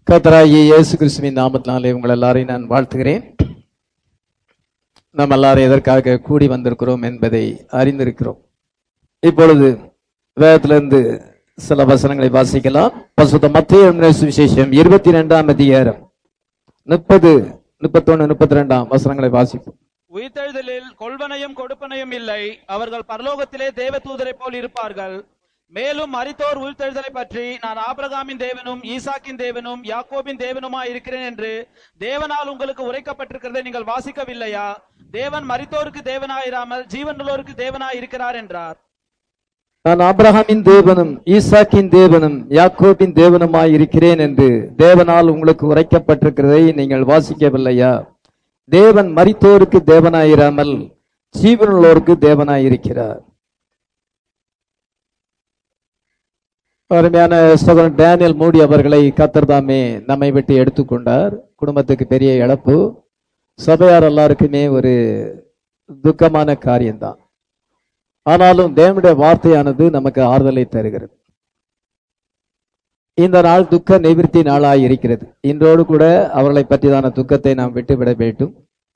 கர்த்தராகிய இயேசு கிறிஸ்துவின் நாமத்தினாலே உங்கள் எல்லாரையும் நான் வாழ்த்துகிறேன் நாம் எல்லாரும் எதற்காக கூடி வந்திருக்கிறோம் என்பதை அறிந்திருக்கிறோம் இப்பொழுது வேதத்திலிருந்து சில வசனங்களை வாசிக்கலாம் பசுத்த மத்திய சுவிசேஷம் இருபத்தி ரெண்டாம் அதிகாரம் முப்பது முப்பத்தொன்னு முப்பத்தி ரெண்டாம் வசனங்களை வாசிப்போம் உயிர்த்தெழுதலில் கொள்வனையும் கொடுப்பனையும் இல்லை அவர்கள் பரலோகத்திலே தேவதூதரை போல் இருப்பார்கள் மேலும் மரித்தோர் உயிர்த்தெழுதலை பற்றி நான் ஆபிரகாமின் தேவனும் ஈசாக்கின் தேவனும் யாக்கோபின் தேவனுமாய் இருக்கிறேன் என்று தேவனால் உங்களுக்கு உரைக்கப்பட்டிருக்கிறதை நீங்கள் வாசிக்கவில்லையா தேவன் மரித்தோருக்கு தேவனாயிராமல் ஜீவனுள்ளோருக்கு தேவனாய் இருக்கிறார் என்றார் நான் ஆபிரகாமின் தேவனும் ஈசாக்கின் தேவனும் யாக்கோபின் தேவனுமாய் இருக்கிறேன் என்று தேவனால் உங்களுக்கு உரைக்கப்பட்டிருக்கிறதை நீங்கள் வாசிக்கவில்லையா தேவன் மரித்தோருக்கு தேவனாயிராமல் ஜீவனுள்ளோருக்கு தேவனாயிருக்கிறார் அருமையான சகோதரன் டேனியல் மூடி அவர்களை கத்தர்தாமே நம்மை விட்டு எடுத்துக்கொண்டார் குடும்பத்துக்கு பெரிய இழப்பு சபையார் எல்லாருக்குமே ஒரு துக்கமான காரியம்தான் ஆனாலும் தேவனுடைய வார்த்தையானது நமக்கு ஆறுதலை தருகிறது இந்த நாள் துக்க நிவிர்த்தி நாளாய் இருக்கிறது இன்றோடு கூட அவர்களை பற்றிதான துக்கத்தை நாம் விட்டுவிட வேண்டும்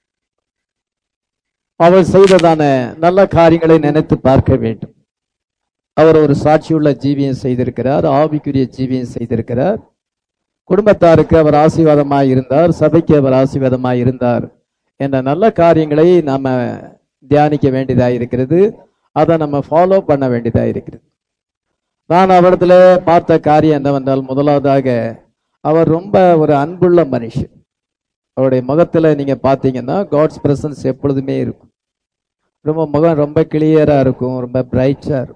அவள் செய்ததான நல்ல காரியங்களை நினைத்து பார்க்க வேண்டும் அவர் ஒரு சாட்சியுள்ள ஜீவியம் செய்திருக்கிறார் ஆவிக்குரிய ஜீவியம் செய்திருக்கிறார் குடும்பத்தாருக்கு அவர் ஆசீர்வாதமாய் இருந்தார் சபைக்கு அவர் ஆசீர்வாதமாய் இருந்தார் என்ற நல்ல காரியங்களை நாம தியானிக்க வேண்டியதாக இருக்கிறது அதை நம்ம ஃபாலோ பண்ண வேண்டியதாக இருக்கிறது நான் அவரிடத்துல பார்த்த காரியம் என்னவென்றால் முதலாவதாக அவர் ரொம்ப ஒரு அன்புள்ள மனுஷன் அவருடைய முகத்துல நீங்க பார்த்தீங்கன்னா காட்ஸ் பிரசன்ஸ் எப்பொழுதுமே இருக்கும் ரொம்ப முகம் ரொம்ப கிளியரா இருக்கும் ரொம்ப பிரைட்டா இருக்கும்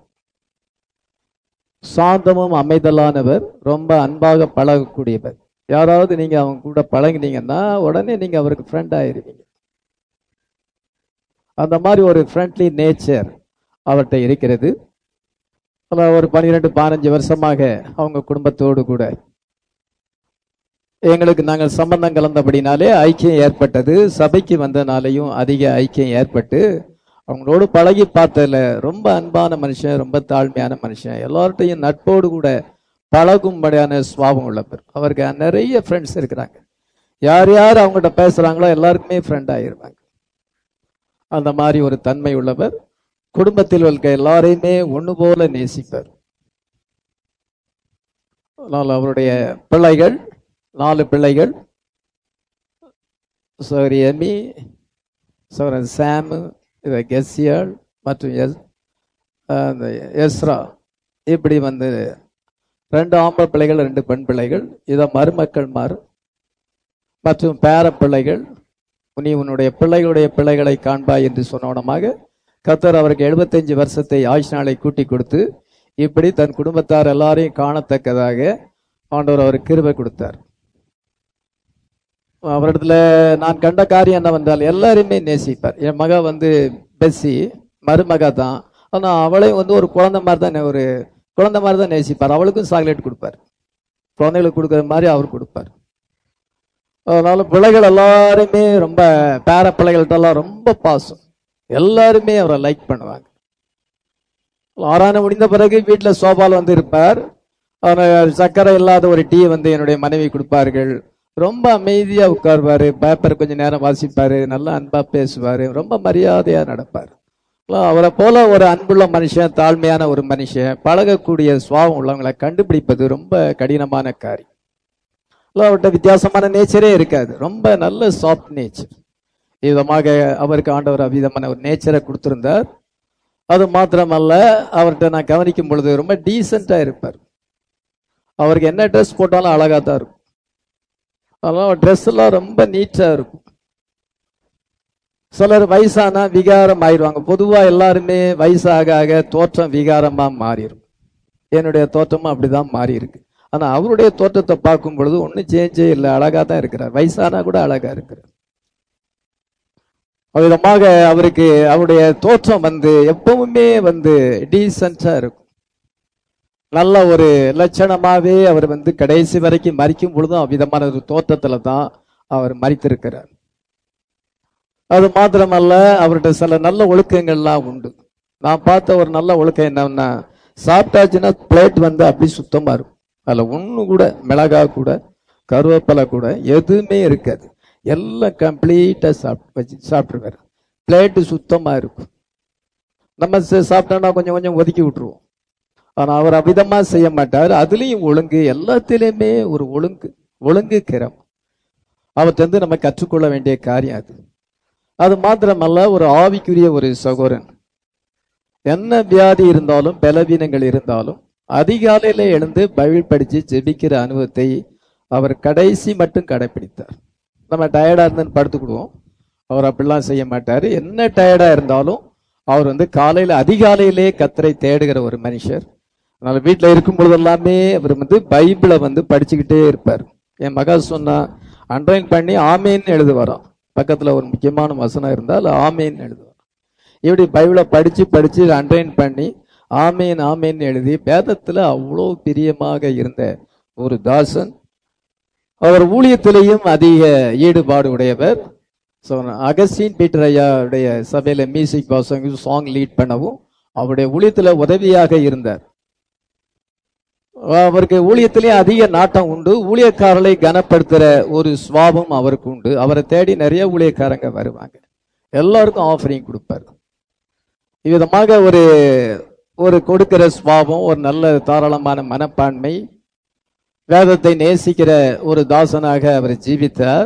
சாந்தமும் அமைதலானவர் ரொம்ப அன்பாக பழகக்கூடியவர் யாராவது நீங்க அவங்க கூட பழகினீங்கன்னா உடனே நீங்க அவருக்கு ஃப்ரெண்ட் ஆயிருவீங்க அந்த மாதிரி ஒரு ஃப்ரெண்ட்லி நேச்சர் அவர்கிட்ட இருக்கிறது ஒரு பன்னிரெண்டு பதினஞ்சு வருஷமாக அவங்க குடும்பத்தோடு கூட எங்களுக்கு நாங்கள் சம்பந்தம் கலந்தபடினாலே ஐக்கியம் ஏற்பட்டது சபைக்கு வந்தனாலையும் அதிக ஐக்கியம் ஏற்பட்டு அவங்களோடு பழகி பார்த்ததுல ரொம்ப அன்பான மனுஷன் ரொம்ப தாழ்மையான மனுஷன் எல்லார்ட்டையும் நட்போடு கூட பழகும்படியான சுவாபம் உள்ளவர் அவருக்கு நிறைய ஃப்ரெண்ட்ஸ் இருக்கிறாங்க யார் யார் அவங்ககிட்ட பேசுறாங்களோ எல்லாருக்குமே ஃப்ரெண்ட் ஆயிருவாங்க அந்த மாதிரி ஒரு தன்மை உள்ளவர் குடும்பத்தில் இருக்க எல்லாரையுமே ஒன்று போல நேசிப்பார் அதனால் அவருடைய பிள்ளைகள் நாலு பிள்ளைகள் சௌரி எமி சௌரன் சாமு இவ கெஸ்யாள் மற்றும் எஸ் அந்த எஸ்ரா இப்படி வந்து ரெண்டு ஆம்பளை பிள்ளைகள் ரெண்டு பெண் பிள்ளைகள் இதை மருமக்கள் மாறு மற்றும் பேர பிள்ளைகள் நீ உன்னுடைய பிள்ளைகளுடைய பிள்ளைகளை காண்பாய் என்று சொன்னவனமாக கத்தர் அவருக்கு எழுபத்தஞ்சு வருஷத்தை ஆயுஷ் நாளை கூட்டி கொடுத்து இப்படி தன் குடும்பத்தார் எல்லாரையும் காணத்தக்கதாக ஆண்டவர் அவருக்கு கிருபை கொடுத்தார் அவரிடத்துல நான் கண்ட காரியம் என்னவென்றால் எல்லாரையுமே நேசிப்பார் என் மக வந்து பெஸ்ஸி மருமக தான் ஆனால் அவளையும் வந்து ஒரு குழந்தை மாதிரி தான் ஒரு குழந்தை மாதிரி தான் நேசிப்பார் அவளுக்கும் சாக்லேட் கொடுப்பார் குழந்தைகளுக்கு கொடுக்குற மாதிரி அவர் கொடுப்பார் அதனால பிள்ளைகள் எல்லாருமே ரொம்ப பேர பிள்ளைகள்கிட்டலாம் ரொம்ப பாசம் எல்லாருமே அவரை லைக் பண்ணுவாங்க ஆறான முடிந்த பிறகு வீட்டில் சோபால் வந்து இருப்பார் அவர் சர்க்கரை இல்லாத ஒரு டீ வந்து என்னுடைய மனைவி கொடுப்பார்கள் ரொம்ப அமைதியா உட்காருவாரு பேப்பர் கொஞ்ச நேரம் வாசிப்பாரு நல்லா அன்பா பேசுவாரு ரொம்ப மரியாதையா நடப்பார் அவரை போல ஒரு அன்புள்ள மனுஷன் தாழ்மையான ஒரு மனுஷன் பழகக்கூடிய சுவாபம் உள்ளவங்களை கண்டுபிடிப்பது ரொம்ப கடினமான காரியம் அவர்கிட்ட வித்தியாசமான நேச்சரே இருக்காது ரொம்ப நல்ல சாஃப்ட் நேச்சர் விதமாக அவருக்கு ஆண்டவர் அவ்விதமான ஒரு நேச்சரை கொடுத்திருந்தார் அது மாத்திரமல்ல அவர்கிட்ட நான் கவனிக்கும் பொழுது ரொம்ப டீசெண்டா இருப்பார் அவருக்கு என்ன ட்ரெஸ் போட்டாலும் அழகா தான் இருக்கும் அதெல்லாம் ட்ரெஸ் எல்லாம் ரொம்ப நீட்டா இருக்கும் சிலர் வயசானா விகாரம் ஆயிடுவாங்க பொதுவா எல்லாருமே வயசாக ஆக தோற்றம் விகாரமா மாறிடும் என்னுடைய தோற்றமும் அப்படிதான் மாறி இருக்கு ஆனா அவருடைய தோற்றத்தை பார்க்கும் பொழுது ஒன்றும் சேஞ்சே இல்லை அழகா தான் இருக்கிறார் வயசானா கூட அழகா இருக்கிறார் விதமாக அவருக்கு அவருடைய தோற்றம் வந்து எப்பவுமே வந்து டீசென்டா இருக்கும் நல்ல ஒரு லட்சணமாவே அவர் வந்து கடைசி வரைக்கும் மறிக்கும் பொழுதும் அவ்விதமான ஒரு தோற்றத்துல தான் அவர் மறித்திருக்கிறார் அது மாத்திரமல்ல அவர்கிட்ட சில நல்ல ஒழுக்கங்கள்லாம் உண்டு நான் பார்த்த ஒரு நல்ல ஒழுக்கம் என்னன்னா சாப்பிட்டாச்சுன்னா பிளேட் வந்து அப்படி சுத்தமா இருக்கும் அதுல ஒண்ணு கூட மிளகா கூட கருவேப்பிலை கூட எதுவுமே இருக்காது எல்லாம் கம்ப்ளீட்டா சாப்பிட்டு வச்சு சாப்பிட்டுருவாரு பிளேட்டு சுத்தமா இருக்கும் நம்ம ச- சாப்பிட்டோம்னா கொஞ்சம் கொஞ்சம் ஒதுக்கி விட்டுருவோம் ஆனா அவர் அவிதமா செய்ய மாட்டார் அதுலயும் ஒழுங்கு எல்லாத்திலுமே ஒரு ஒழுங்கு ஒழுங்கு கிரம் அவர்கிட்ட நம்ம கற்றுக்கொள்ள வேண்டிய காரியம் அது அது மாத்திரமல்ல ஒரு ஆவிக்குரிய ஒரு சகோதரன் என்ன வியாதி இருந்தாலும் பலவீனங்கள் இருந்தாலும் அதிகாலையில எழுந்து பைபிள் படிச்சு ஜெபிக்கிற அனுபவத்தை அவர் கடைசி மட்டும் கடைபிடித்தார் நம்ம டயர்டா இருந்துன்னு படுத்துக்கிடுவோம் அவர் அப்படிலாம் செய்ய மாட்டாரு என்ன டயர்டா இருந்தாலும் அவர் வந்து காலையில அதிகாலையிலே கத்தரை தேடுகிற ஒரு மனுஷர் அதனால வீட்டுல இருக்கும் பொழுதெல்லாமே அவர் வந்து பைபிளை வந்து படிச்சுக்கிட்டே இருப்பார் என் மகா சொன்னா அண்டர்லைன் பண்ணி ஆமேன்னு எழுதுவாராம் பக்கத்துல ஒரு முக்கியமான வசனம் இருந்தால் ஆமேன்னு எழுதுவார் இப்படி பைபிளை படிச்சு படிச்சு அண்டர்லைன் பண்ணி ஆமேன் ஆமேன்னு எழுதி வேதத்துல அவ்வளோ பிரியமாக இருந்த ஒரு தாசன் அவர் ஊழியத்திலேயும் அதிக ஈடுபாடு உடையவர் ஸோ அகஸ்டின் பீட்டர் ஐயாவுடைய சபையில மியூசிக் பாசங்க சாங் லீட் பண்ணவும் அவருடைய ஊழியத்துல உதவியாக இருந்தார் அவருக்கு ஊழியத்திலேயே அதிக நாட்டம் உண்டு ஊழியக்காரர்களை கனப்படுத்துற ஒரு சுவாபம் அவருக்கு உண்டு அவரை தேடி நிறைய ஊழியக்காரங்க வருவாங்க எல்லாருக்கும் ஆஃபரிங் கொடுப்பாரு இவ்விதமாக ஒரு ஒரு கொடுக்கிற சுவாபம் ஒரு நல்ல தாராளமான மனப்பான்மை வேதத்தை நேசிக்கிற ஒரு தாசனாக அவர் ஜீவித்தார்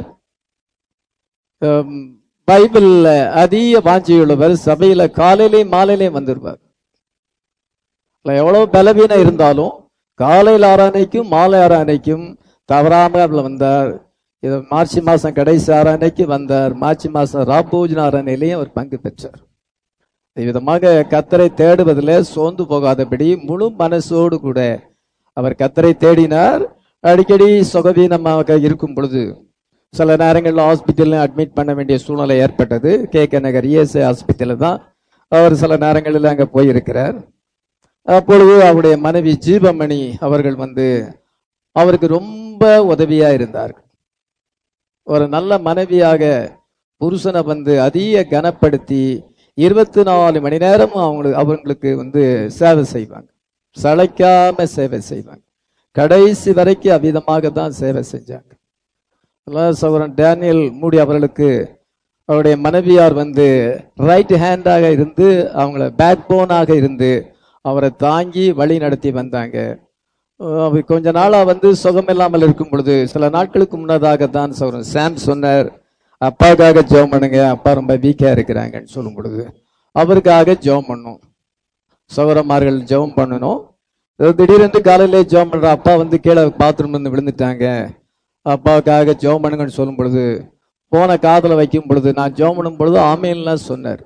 ஹம், பைபிள்ல அதிக வாஞ்சியுள்ளவர் சபையில காலையிலே மாலையிலே வந்துருவார் இல்ல, எவ்வளவு பலவீனம் இருந்தாலும் காலையில் ஆராதனைக்கும் மாலை ஆராதனைக்கும் தவறாம அதுல வந்தார் இது மார்ச் மாசம் கடைசி ஆராதனைக்கு வந்தார் மார்ச் மாசம் ராபோஜன ஆராதனையிலையும் அவர் பங்கு பெற்றார் விதமாக கத்தரை தேடுவதில் சோர்ந்து போகாதபடி முழு மனசோடு கூட அவர் கத்தரை தேடினார் அடிக்கடி சுகவீனமாக இருக்கும் பொழுது சில நேரங்களில் ஹாஸ்பிட்டல்ல அட்மிட் பண்ண வேண்டிய சூழ்நிலை ஏற்பட்டது கே கே நகர் இஎஸ்ஐ ஹாஸ்பிட்டலில் தான் அவர் சில நேரங்களில் அங்கே போயிருக்கிறார் அப்பொழுது அவருடைய மனைவி ஜீவமணி அவர்கள் வந்து அவருக்கு ரொம்ப உதவியா இருந்தார்கள் ஒரு நல்ல மனைவியாக புருஷனை வந்து அதிக கனப்படுத்தி இருபத்தி நாலு மணி நேரமும் அவங்களுக்கு அவங்களுக்கு வந்து சேவை செய்வாங்க சளைக்காம சேவை செய்வாங்க கடைசி வரைக்கும் அவ்விதமாக தான் சேவை செஞ்சாங்க அல்லாஹ் சகோதரன் டேனியல் மூடி அவர்களுக்கு அவருடைய மனைவியார் வந்து ரைட் ஹேண்டாக இருந்து அவங்கள பேக் போனாக இருந்து அவரை தாங்கி வழி நடத்தி வந்தாங்க அஹ் அவர் கொஞ்ச நாளா வந்து சுகம் இல்லாமல் இருக்கும் பொழுது சில நாட்களுக்கு முன்னதாக தான் சகோதரன் சாம் சொன்னார் அப்பாவுக்காக ஜெபம் பண்ணுங்க அப்பா ரொம்ப வீக்கா இருக்கிறாங்கன்னு சொல்லும் பொழுது அவருக்காக ஜெபம் பண்ணும் சகோதரமார்கள் ஜெபம் பண்ணணும் திடீரென்று காலையிலே ஜெபம் பண்ற அப்பா வந்து கீழே பாத்ரூம் வந்து விழுந்துட்டாங்க அப்பாவுக்காக ஜெபம் பண்ணுங்கன்னு சொல்லும் பொழுது போன காதுல வைக்கும் பொழுது நான் ஜெபம் பண்ணும் பொழுது ஆமேன்லாம் சொன்னார்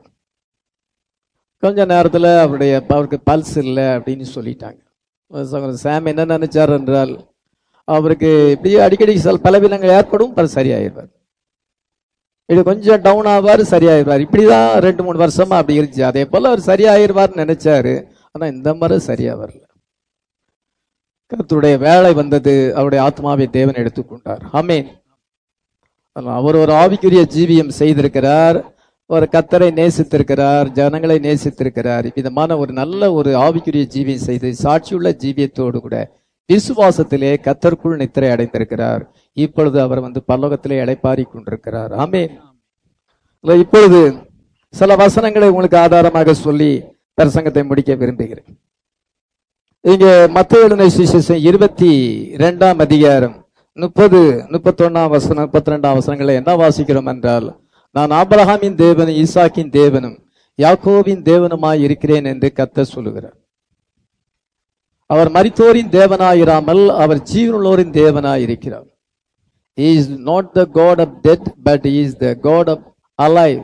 கொஞ்ச நேரத்துல அவருடைய அவருக்கு பல்ஸ் இல்லை அப்படின்னு சொல்லிட்டாங்க சகோதரர் சாம் என்ன நினைச்சார் என்றால் அவருக்கு இப்படியே அடிக்கடி சில பலவீனங்கள் ஏற்படும் பல சரியாயிருவார் இது கொஞ்சம் டவுன் ஆவார் சரியாயிருவார் இப்படிதான் ரெண்டு மூணு வருஷமா அப்படி இருந்துச்சு அதே போல அவர் சரியாயிருவார்னு நினைச்சாரு ஆனா இந்த முறை சரியா வரல கர்த்தருடைய வேலை வந்தது அவருடைய ஆத்மாவை தேவன் எடுத்துக்கொண்டார் ஆமென் ஆனா, அவர் ஒரு ஆவிக்குரிய ஜீவியம் செய்திருக்கிறார் ஒரு கத்தரை நேசித்திருக்கிறார் ஜனங்களை நேசித்திருக்கிறார் விதமான ஒரு நல்ல ஒரு ஆவிக்குரிய ஜீவியம் செய்து சாட்சியுள்ள ஜீவியத்தோடு கூட விசுவாசத்திலே கத்தருக்குள் நித்திரை அடைந்திருக்கிறார் இப்பொழுது அவர் வந்து பல்லோகத்திலே இளைப்பாரி கொண்டிருக்கிறார் ஆமென் இல்ல, இப்பொழுது சில வசனங்களை உங்களுக்கு ஆதாரமாக சொல்லி பிரசங்கத்தை முடிக்க விரும்புகிறேன் இங்க மத்திய எழுதின சுவிசேஷம் இருபத்தி ரெண்டாம் அதிகாரம் முப்பது முப்பத்தொன்னாம் வசனம் முப்பத்தி ரெண்டாம் வசனங்களை என்ன வாசிக்கிறோம் என்றால் நான் ஆபிரகாமின் தேவனும் ஈசாக்கின் தேவனும் யாக்கோவின் தேவனுமாய் இருக்கிறேன் என்று கத்த சொல்லுகிறார் அவர் மரித்தோரின் தேவனாயிராமல் அவர் ஜீவனுள்ளோரின் தேவனாய் இருக்கிறார் is not the God of death but is the God of alive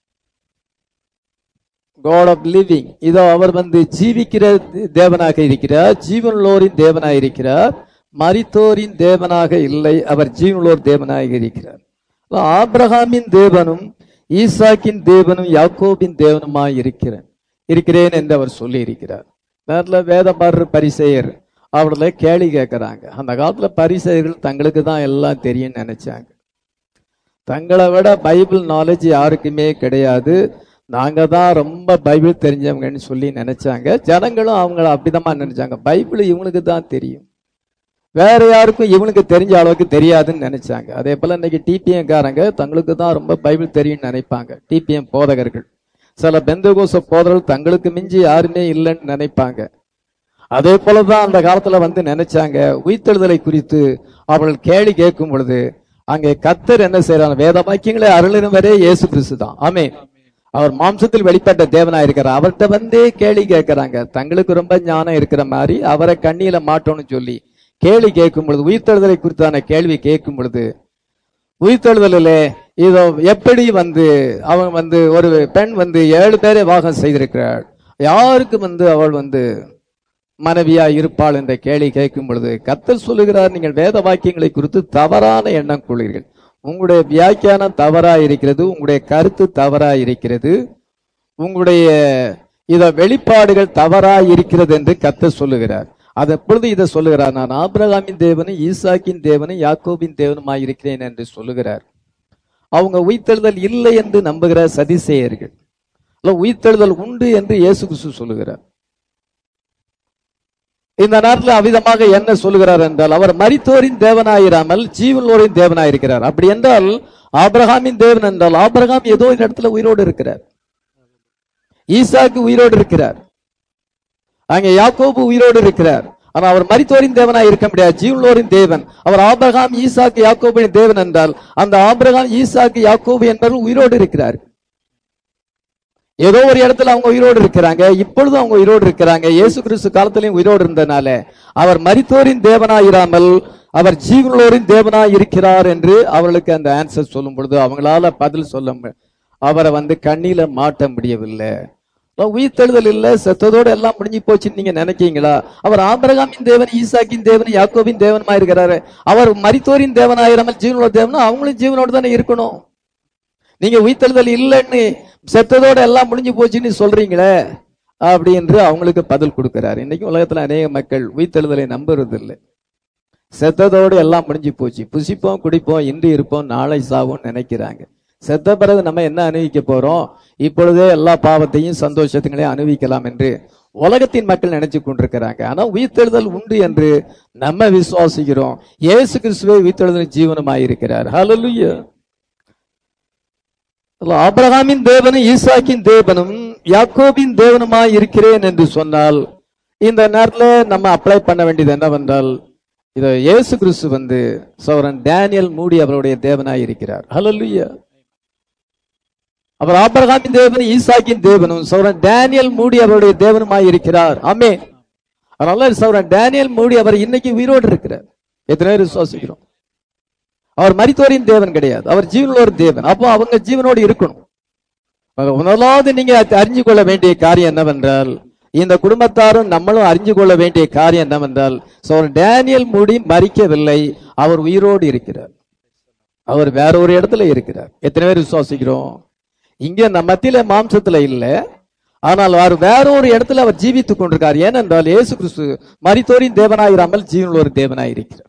God of living இதோ அவர் வந்து ஜீவிக்கிற தேவனாக இருக்கிறார் ஜீவனுள்ளோரின் தேவனாக இருக்கிறார் மரித்தோரின் தேவனாக இல்லை அவர் ஜீவனுள்ளோர் தேவனாக இருக்கிறார் ஆபிரகாமின் தேவனும் ஈசாக்கின் தேவனும் யாக்கோபின் தேவனுமாய் இருக்கிறேன் இருக்கிறேன் என்று அவர் சொல்லி இருக்கிறார் நேரத்தில் வேதபாரர் பரிசெயர் அவர்களை கேள்வி கேட்கிறாங்க அந்த காலத்துல பரிசெயர்கள் தங்களுக்கு தான் எல்லாம் தெரியும்னு நினைச்சாங்க தங்களை விட பைபிள் நாலேஜ் யாருக்குமே கிடையாது நாங்க தான் ரொம்ப பைபிள் தெரிஞ்சவங்கன்னு சொல்லி நினைச்சாங்க ஜனங்களும் அவங்கள அப்படிதான் நினைச்சாங்க பைபிள் இவங்களுக்கு தான் தெரியும் வேற யாருக்கும் இவனுக்கு தெரிஞ்ச அளவுக்கு தெரியாதுன்னு நினைச்சாங்க அதே போல இன்னைக்கு டிபிஎம் காரங்க தங்களுக்கு தான் ரொம்ப பைபிள் தெரியும்னு நினைப்பாங்க டிபிஎம் போதகர்கள் சில பெந்தகோச போதகர்கள் தங்களுக்கு மிஞ்சி யாருமே இல்லைன்னு நினைப்பாங்க அதே போலதான் அந்த காலத்துல வந்து நினைச்சாங்க உயிர்த்தெழுதலை குறித்து அவர்கள் கேள்வி கேட்கும் பொழுது அங்கே கத்தர் என்ன செய்யறாங்க வேத வாக்கியங்களை அருளினவரே இயேசு கிறிஸ்து தான் ஆமே அவர் மாம்சத்தில் வெளிப்பட்ட தேவனா இருக்கிறார் அவர்கிட்ட வந்தே கேள்வி கேட்கறாங்க தங்களுக்கு ரொம்ப ஞானம் இருக்கிற மாதிரி அவரை கண்ணியில மாட்டோம்னு சொல்லி கேள்வி கேட்கும் பொழுது உயிர்த்தெழுதலை குறித்தான கேள்வி கேட்கும் பொழுது உயிர்த்தெழுதலிலே இதோ எப்படி வந்து அவன் வந்து ஒரு பெண் வந்து ஏழு பேரை வாகம் செய்திருக்கிறாள் யாருக்கு வந்து அவள் வந்து மனைவியா இருப்பாள் என்ற கேள்வி கேட்கும் பொழுது கத்தர் சொல்லுகிறார் நீங்கள் வேத வாக்கியங்களை குறித்து தவறான எண்ணம் கொள்கிறீர்கள் உங்களுடைய வியாக்கியானம் தவறா இருக்கிறது உங்களுடைய கருத்து தவறா இருக்கிறது உங்களுடைய இத வெளிப்பாடுகள் தவறா இருக்கிறது என்று கத்தர் சொல்லுகிறார் அது எப்பொழுது இதை சொல்லுகிறார் நான் ஆபிரகாமின் தேவனும் ஈசாக்கின் தேவனும் யாக்கோபின் தேவனுமாய் இருக்கிறேன் என்று சொல்லுகிறார் அவங்க உயிர்த்தெழுதல் இல்லை என்று நம்புகிற சதிசேயர்கள் அல்ல உயிர்த்தெழுதல் உண்டு என்று இயேசு கிறிஸ்து சொல்லுகிறார் இந்த நேரத்தில் அவிதமாக என்ன சொல்லுகிறார் என்றால் அவர் மரித்தோரின் தேவனாயிராமல் ஜீவனோரின் தேவனாயிருக்கிறார் அப்படி என்றால் ஆபிரகாமின் தேவன் என்றால் ஆபிரகாம் ஏதோ ஒரு இடத்துல உயிரோடு இருக்கிறார் ஈசாக்கு உயிரோடு இருக்கிறார் அங்கே யாக்கோபு உயிரோடு இருக்கிறார் ஆனா அவர் மரித்தோரின் தேவனாய் இருக்க முடியாது ஜீவனோரின் தேவன் அவர் ஆபிரகாம் ஈசாக்கு யாக்கோபின் தேவன் என்றால் அந்த ஆபிரகாம் ஈசாக்கு யாக்கோபு என்பவர் உயிரோடு இருக்கிறார் ஏதோ ஒரு இடத்துல அவங்க உயிரோடு இருக்கிறாங்க இப்பொழுதும் அவங்க உயிரோடு இருக்கிறாங்க இயேசு கிறிஸ்து காலத்திலையும் உயிரோடு இருந்தனால அவர் மரித்தோரின் தேவனாயிராமல் அவர் ஜீவனோரின் தேவனாய் இருக்கிறார் என்று அவர்களுக்கு அந்த ஆன்சர் சொல்லும் பொழுது அவங்களால பதில் சொல்ல மு- அவரை வந்து கண்ணில மாட்ட முடியவில்லை உயிர்த்தெழுதல் இல்ல செத்ததோடு எல்லாம் முடிஞ்சு போச்சுன்னு நீங்க நினைக்கீங்களா அவர் ஆபிரகாமின் தேவன் ஈசாக்கின் தேவன் யாக்கோபின் தேவனுமா இருக்கிறாரு அவர் மரித்தோரின் தேவனாயிராமல் ஜீவனோட தேவனா அவங்களும் ஜீவனோடு தானே இருக்கணும் நீங்க உயிர்த்தெழுதல் இல்லைன்னு செத்ததோட எல்லாம் முடிஞ்சு போச்சுன்னு சொல்றீங்களே அப்படி என்று அவங்களுக்கு பதில் கொடுக்கிறார் இன்னைக்கு உலகத்துல அநேக மக்கள் உயிர்த்தெழுதலை நம்புறது இல்லை செத்ததோடு எல்லாம் முடிஞ்சு போச்சு புசிப்போம் குடிப்போம் இன்று இருப்போம் நாளை சாவோம் நினைக்கிறாங்க செத்த பிறகு நம்ம என்ன அனுபவிக்க போறோம் இப்பொழுதே எல்லா பாவத்தையும் சந்தோஷத்தையும் அனுபவிக்கலாம் என்று உலகத்தின் மக்கள் நினைச்சு கொண்டிருக்கிறாங்க ஆனா உயிர்த்தெழுதல் உண்டு என்று நம்ம விசுவாசிக்கிறோம் இயேசு கிறிஸ்துவே உயிர்த்தெழுதல் ஜீவனமாயிருக்கிறார் ஹalleluya அல்ல, ஆபிரகாமின் தேவனும் ஈசாக்கின் தேவனும் யாக்கோபின் தேவனுமாய் இருக்கிறேன் என்று சொன்னால் இந்த நேரத்துல நம்ம அப்ளை பண்ண வேண்டியது என்னவென்றால் இத இயேசு கிறிஸ்து வந்து சௌரன் டேனியல் மூடி அவருடைய தேவனாய் இருக்கிறார் ஹalleluya அவர் ஆபிரகாமின் தேவனும் ஈசாக்கின் தேவனும் சௌரன் டேனியல் மூடி அவருடைய தேவனுமாய் இருக்கிறார் ஆமே அதனால சௌரன் டேனியல் மூடி அவர் இன்னைக்கு உயிரோடு இருக்கிறார் எத்தனை பேர் விசுவாசிக்கிறோம் அவர் மரித்தோரின் தேவன் கிடையாது அவர் ஜீவனோட தேவன் அப்போ அவங்க ஜீவனோடு இருக்கணும் ஆக, முதலாவது நீங்க அ- அறிஞ்சு கொள்ள வேண்டிய காரியம் என்னவென்றால் இந்த குடும்பத்தாரும் நம்மளும் அறிஞ்சு கொள்ள வேண்டிய காரியம் என்னவென்றால் சோ டேனியல் மூடி மறிக்கவில்லை அவர் உயிரோடு இருக்கிறார் அவர் வேற ஒரு இடத்துல இருக்கிறார் எத்தனை பேர் விசுவாசிக்கிறோம் இங்க நம்ம மத்தியில மாம்சத்துல இல்ல ஆனால் அவர் வேற ஒரு இடத்துல அவர் ஜீவித்துக் கொண்டிருக்கார் ஏனென்றால் இயேசு கிறிஸ்து மரித்தோரின் தேவனாயிராமல் ஜீவனுள்ள ஒரு தேவனாயிருக்கிறார்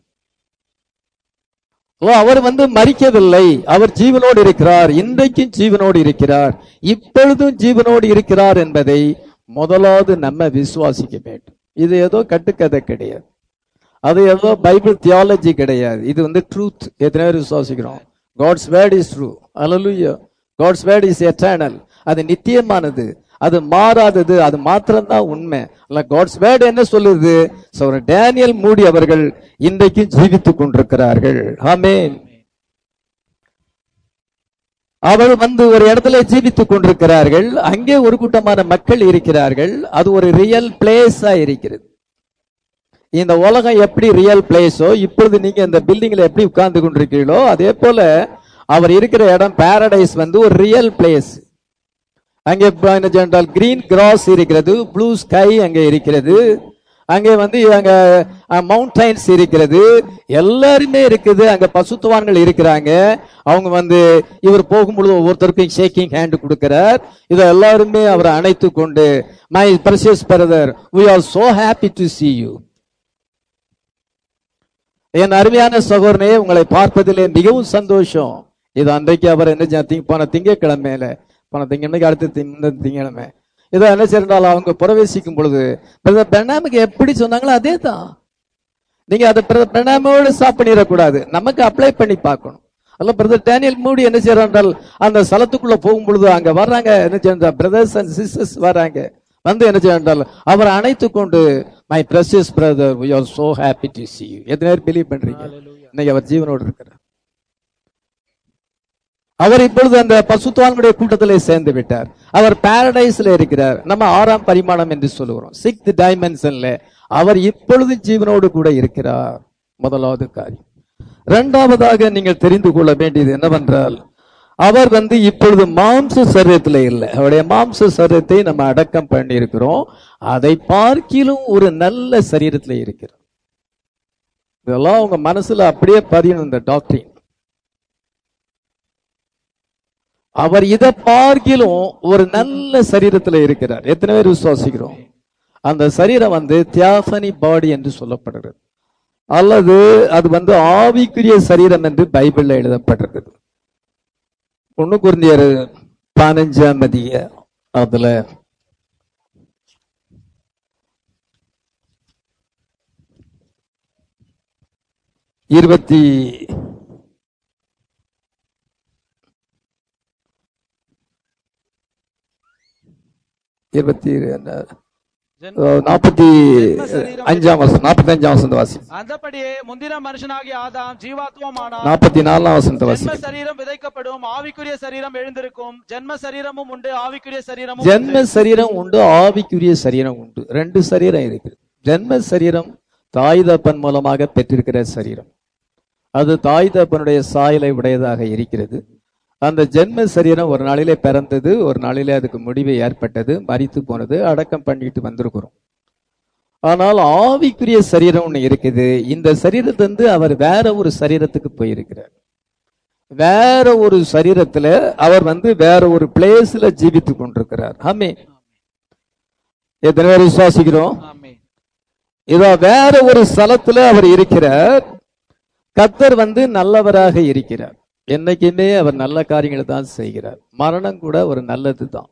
ஓ அவர் வந்து மறிக்கவில்லை அவர் ஜீவனோடு இருக்கிறார் இன்றைக்கும் ஜீவனோடு இருக்கிறார் இப்பொழுதும் ஜீவனோடு இருக்கிறார் என்பதை முதலாவது நம்ம விசுவாசிக்க வேண்டும் இது ஏதோ கட்டுக்கதை கிடையாது அது ஏதோ பைபிள் தியாலஜி கிடையாது இது வந்து ட்ரூத் எத்தனை பேர் விசுவாசிக்கிறோம் God's word is true hallelujah God's word is eternal அது நித்தியமானது அது மாறாதது அது மாத்திரம்தான் உண்மை அல்ல காட்ஸ் வேர்ட் என்ன சொல்லுது So, டேனியல் மூடி அவர்கள் இன்றைக்கும் ஜீவித்துக் கொண்டிருக்கிறார்கள் ஆமென் அவர் வந்து ஒரு இடத்துல ஜீவித்துக் கொண்டிருக்கிறார்கள் அங்கே ஒரு கூட்டமான மக்கள் இருக்கிறார்கள் அது ஒரு ரியல் பிளேஸா இருக்கிறது இந்த உலகம் எப்படி ரியல் பிளேஸோ இப்பொழுது நீங்க இந்த பில்டிங்ல எப்படி உட்கார்ந்து கொண்டிருக்கிறீர்களோ அதே போல அவர் இருக்கிற இடம் பாரடைஸ் வந்து ஒரு ரியல் பிளேஸ் அங்கே ஜென்றால் கிரீன் கிராஸ் இருக்கிறது ப்ளூ ஸ்கை அங்கே இருக்கிறது அங்கே வந்து அங்க மவுண்டைன்ஸ் இருக்கிறது எல்லாருமே இருக்குது அங்க பசுத்துவான்கள் இருக்கிறாங்க அவங்க வந்து இவர் போகும்பொழுது ஒவ்வொருத்தருக்கும் ஷேக்கிங் ஹேண்ட் கொடுக்கிறார் இதை எல்லாருமே அவரை அணைத்து கொண்டு my precious brother we are so happy to see you என் அருமையான சகோதரனே உங்களை பார்ப்பதிலே மிகவும் சந்தோஷம் இது அன்றைக்கு அவர் என்ன செஞ்சா- திங்க- போன திங்கக்கிழமையில போன திங்கக்கிழமைக்கு அடுத்த தி- இந்த திங்கக்கிழமை இதை என்ன செய்யறாலும் அவங்க பிரவேசிக்கும் பொழுது பிரதர் பெர்னாமுக்கு எப்படி சொன்னாங்களோ அதே தான் நீங்க அதை பிர- பிரணாமோடு ஸ்டாப் பண்ணிடக்கூடாது நமக்கு அப்ளை பண்ணி பார்க்கணும் அல்ல பிரதர் டேனியல் மூடி என்ன செய்யறார் என்றால் அந்த ஸ்தலத்துக்குள்ள போகும் பொழுது அங்க வர்றாங்க என்ன செய்யறாங்க பிரதர்ஸ் அண்ட் சிஸ்டர்ஸ் வராங்க வந்து என்ன செய்யறால் அவரை அணைத்து கொண்டு my precious brother we are so happy to see you எத்தனை பேர் பிலீவ் பண்றீங்க இன்னைக்கு அவர் ஜீவனோடு இருக்கிறார் அவர் இப்பொழுது அந்த பசுத்துவான்களுடைய கூட்டத்திலே சேர்ந்து விட்டார் அவர் பாரடைஸ்ல இருக்கிறார் நம்ம ஆறாம் பரிமாணம் என்று சொல்லுகிறோம் சிக்ஸ்த் டைமென்ஷன்ல அவர் இப்பொழுது ஜீவனோடு கூட இருக்கிறார் முதலாவது காரியம் இரண்டாவதாக நீங்கள் தெரிந்து கொள்ள வேண்டியது என்னவென்றால் அவர் வந்து இப்பொழுது மாம்ச சரீரத்தில் இல்லை அவருடைய மாம்ச சரீரத்தை நம்ம அடக்கம் பண்ணி இருக்கிறோம் அதை பார்க்கிலும் ஒரு நல்ல சரீரத்தில் இருக்கிறார் இதெல்லாம் உங்க மனசுல அப்படியே பதியணும் இந்த டாக்டரின் அவர் இதை பார்க்கிலும் ஒரு நல்ல சரீரத்துல இருக்கிறார் எத்தனை பேர் விசுவாசிக்கிறோம் அந்த சரீரம் வந்து தியாஃபனி பாடி என்று சொல்லப்படுகிறது அல்லது அது வந்து ஆவிக்குரிய சரீரம் என்று பைபிள்ல எழுதப்பட்டிருக்குது ஒண்ணு குருந்தியர் பதினஞ்சாம் அதிக அதுல இருபத்தி இருபத்தி ஜென்ம- நாற்பத்தி அஞ்சாம் வருஷம் நாற்பத்தி அஞ்சாம் வசந்த வாசி அந்தபடியே முந்தின மனுஷனாகிய ஆதாம் ஜீவாத்வமானான் நாற்பத்தி நாலாம் வசந்த வாசி ஜென்ம சரீரம் விதைக்கப்படும் ஆவிக்குரிய சரீரம் எழுந்திருக்கும் ஜென்ம சரீரமும் உண்டு ஆவிக்குரிய சரீரமும் ஜென்ம சரீரம் உண்டு ஆவிக்குரிய சரீரம் உண்டு ரெண்டு சரீரம் இருக்கு ஜென்ம சரீரம் தாய் தப்பன் மூலமாக பெற்றிருக்கிற சரீரம் அது தாய் தப்பனுடைய சாயலை உடையதாக இருக்கிறது அந்த ஜென்ம சரீரம் ஒரு நாளிலே பிறந்தது ஒரு நாளிலே அதுக்கு முடிவு ஏற்பட்டது மரித்து போனது அடக்கம் பண்ணிட்டு வந்திருக்கிறோம் ஆனால் ஆவிக்குரிய சரீரம் ஒண்ணு இருக்குது இந்த சரீரத்திலிருந்து அவர் வேற ஒரு சரீரத்துக்கு போயிருக்கிறார் வேற ஒரு சரீரத்துல அவர் வந்து வேற ஒரு பிளேஸ்ல ஜீவித்து கொண்டிருக்கிறார் ஆமே எத்தனை பேர் விசுவாசிக்கிறோம் ஆமென். இதோ வேற ஒரு ஸ்தலத்துல அவர் இருக்கிறார் கத்தர் வந்து நல்லவராக இருக்கிறார் என்னைக்குமே அவர் நல்ல காரியங்களை தான் செய்கிறார் மரணம் கூட ஒரு நல்லது தான்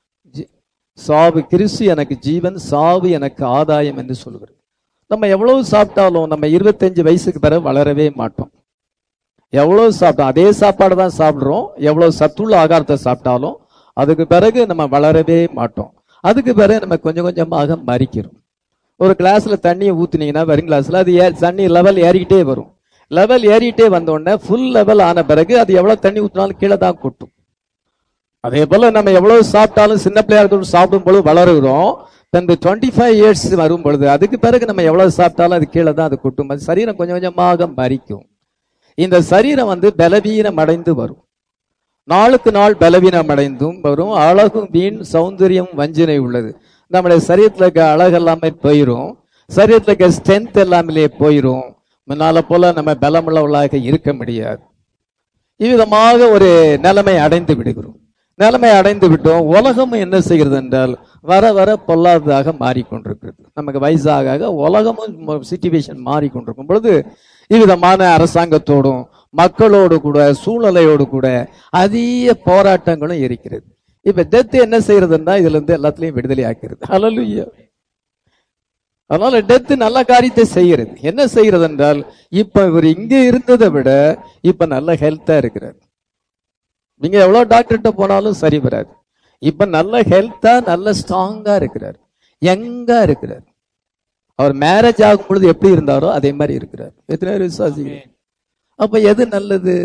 சாவு கிறிஸ்து எனக்கு ஜீவன் சாவு எனக்கு ஆதாயம் என்று சொல்கிறது நம்ம எவ்வளவு சாப்பிட்டாலும் நம்ம இருபத்தஞ்சு வயசுக்கு பிறகு வளரவே மாட்டோம் எவ்வளவு சாப்பிட்டோம் அதே சாப்பாடு தான் சாப்பிடுறோம் எவ்வளவு சத்துள்ள ஆகாரத்தை சாப்பிட்டாலும் அதுக்கு பிறகு நம்ம வளரவே மாட்டோம் அதுக்கு பிறகு நம்ம கொஞ்சம் கொஞ்சமாக மறிக்கிறோம் ஒரு கிளாஸ்ல தண்ணியை ஊத்துனீங்கன்னா வெறும் கிளாஸ்ல அது ஏ- தண்ணி லெவல் ஏறிக்கிட்டே வரும் லெவல் ஏறிட்டே வந்த உடனே ஃபுல் லெவல் ஆன பிறகு அது எவ்வளவு தண்ணி ஊத்தினாலும் கீழே தான் கொட்டும் அதே போல நம்ம எவ்வளவு சாப்பிட்டாலும் சின்ன பிள்ளையா இருக்கட்டும் சாப்பிடும் பொழுது வளருகிறோம் தந்து டுவெண்ட்டி ஃபைவ் இயர்ஸ் வரும் பொழுது அதுக்கு பிறகு நம்ம எவ்வளவு சாப்பிட்டாலும் அது கீழே தான் அது கொட்டும் அது சரீரம் கொஞ்சம் கொஞ்சமாக மறிக்கும் இந்த சரீரம் வந்து பலவீனம் அடைந்து வரும் நாளுக்கு நாள் பலவீனம் அடைந்தும் வரும் அழகும் வீண் சௌந்தரியம் வஞ்சனை உள்ளது நம்முடைய சரீரத்துல இருக்க அழகு எல்லாமே போயிரும் சரீரத்துல இருக்க ஸ்ட்ரென்த் எல்லாமே போயிரும் முன்னால போல நம்ம பலமுள்ளவர்களாக இருக்க முடியாது இவ்விதமாக ஒரு நிலைமை அடைந்து விடுகிறோம் நிலைமை அடைந்து விட்டோம் உலகம் என்ன செய்கிறது என்றால் வர வர பொல்லாததாக மாறிக்கொண்டிருக்கிறது நமக்கு வயசாக ஆக உலகமும் சிச்சுவேஷன் மாறிக்கொண்டிருக்கும் பொழுது இவ்விதமான அரசாங்கத்தோடும் மக்களோடு கூட சூழ்நிலையோடு கூட அதிக போராட்டங்களும் இருக்கிறது இப்ப டெத் என்ன செய்யறதுன்னா இதுல இருந்து எல்லாத்துலயும் விடுதலை ஆக்கிறது ஹalleluya அதனால டெத் நல்ல காரியத்தை செய்கிறது என்ன செய்கிறது என்றால் இப்ப இவர் இங்க இருந்ததை விட இப்ப நல்ல ஹெல்த்தா இருக்கிறார் நீங்க எவ்வளவு டாக்டர்கிட்ட போனாலும் சரி வராது இப்ப நல்ல ஹெல்த்தா நல்ல ஸ்ட்ராங்கா இருக்கிறார் யங்கா இருக்கிறார் அவர் மேரேஜ் ஆகும் பொழுது எப்படி இருந்தாரோ அதே மாதிரி இருக்கிறார் எத்தனை பேர் விசுவாசிக்கிறீங்க அப்ப எது நல்லது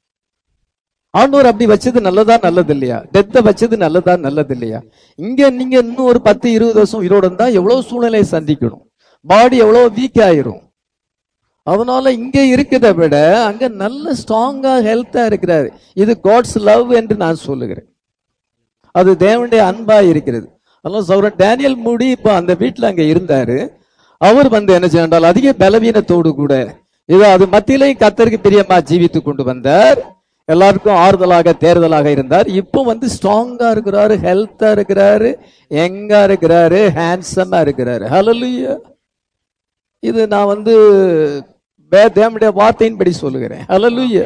ஆண்டவர் அப்படி வச்சது நல்லதா நல்லது இல்லையா டெத்தை வச்சது நல்லதா நல்லது இல்லையா இங்க நீங்க இன்னும் ஒரு பத்து இருபது வருஷம் உயிரோட இருந்தா எவ்வளவு சூழ்நிலையை சந்திக்கணும் பாடி எவ்வளவு வீக் ஆயிரும் அதனால இங்க இருக்கிறத விட அங்க நல்ல ஸ்ட்ராங்கா ஹெல்த்தா இருக்கிறாரு இது காட்ஸ் லவ் என்று நான் சொல்லுகிறேன் அது தேவனுடைய அன்பா இருக்கிறது அதனால சௌரன் டேனியல் மூடி இப்ப அந்த வீட்டுல அங்க இருந்தாரு அவர் வந்து என்ன செய்தால் அதிக பலவீனத்தோடு கூட இதோ அது மத்தியிலையும் கத்தருக்கு பிரியமா ஜீவித்து கொண்டு வந்தார் எல்லாருக்கும் ஆறுதலாக தேர்தலாக இருந்தார் இப்போ வந்து ஸ்ட்ராங்கா இருக்கிறாரு ஹெல்த்தா இருக்கிறாரு எங்கா இருக்கிறாரு ஹேண்ட்ஸமா இருக்கிறாரு ஹalleluya இது நான் வந்து வே- தேவனுடைய வார்த்தையின்படி சொல்லுகிறேன் ஹalleluya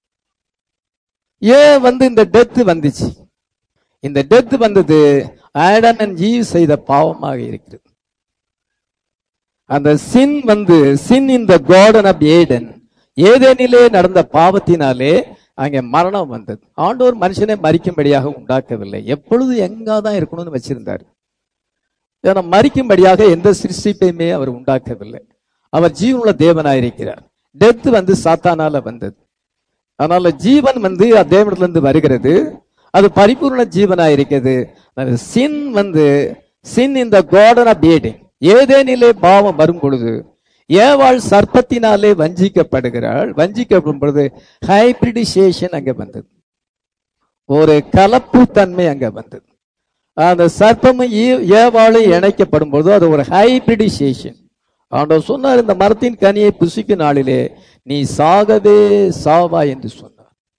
ஏன் வந்து இந்த டெத் வந்துச்சு இந்த டெத் வந்தது ஆடம் அண்ட் ஈவ் செய்த பாவமாக இருக்கிறது அந்த சின் வந்து sin in the garden of Eden ஏதேனிலே நடந்த பாவத்தினாலே அங்கே மரணம் வந்தது ஆண்டோர் மனுஷனை மறிக்கும்படியாக உண்டாக்கவில்லை எப்பொழுது எங்காதான் இருக்கணும்னு வச்சிருந்தார் ஏன்னா மறிக்கும்படியாக எந்த சிருஷ்டிப்பையுமே அவர் உண்டாக்கவில்லை அவர் ஜீவனுள்ள தேவனாயிருக்கிறார் டெத் வந்து சாத்தானால வந்தது அதனால ஜீவன் வந்து தேவனிடத்திலிருந்து வருகிறது அது பரிபூர்ண ஜீவனா இருக்கிறது சின் வந்து சின் இந்த கார்டன் ஆஃப் ஏடிங் ஏதேனிலே பாவம் வரும் பொழுது ஏவாள் சர்ப்பத்தினாலே வஞ்சிக்கப்படுகிறாள் வஞ்சிக்கப்படும் பொழுது ஹைபிரிடிசேஷன் அங்க வந்தது ஒரு கலப்பு தன்மை அங்க வந்தது அந்த சர்ப்பமும் ஈ- ஏவாளும் இணைக்கப்படும் போது அது ஒரு ஹைபிரிடிசேஷன் ஆண்டவர் சொன்னார் இந்த மரத்தின் கனியை புசிக்கும் நாளிலே நீ சாகவே சாவா என்று சொன்னார்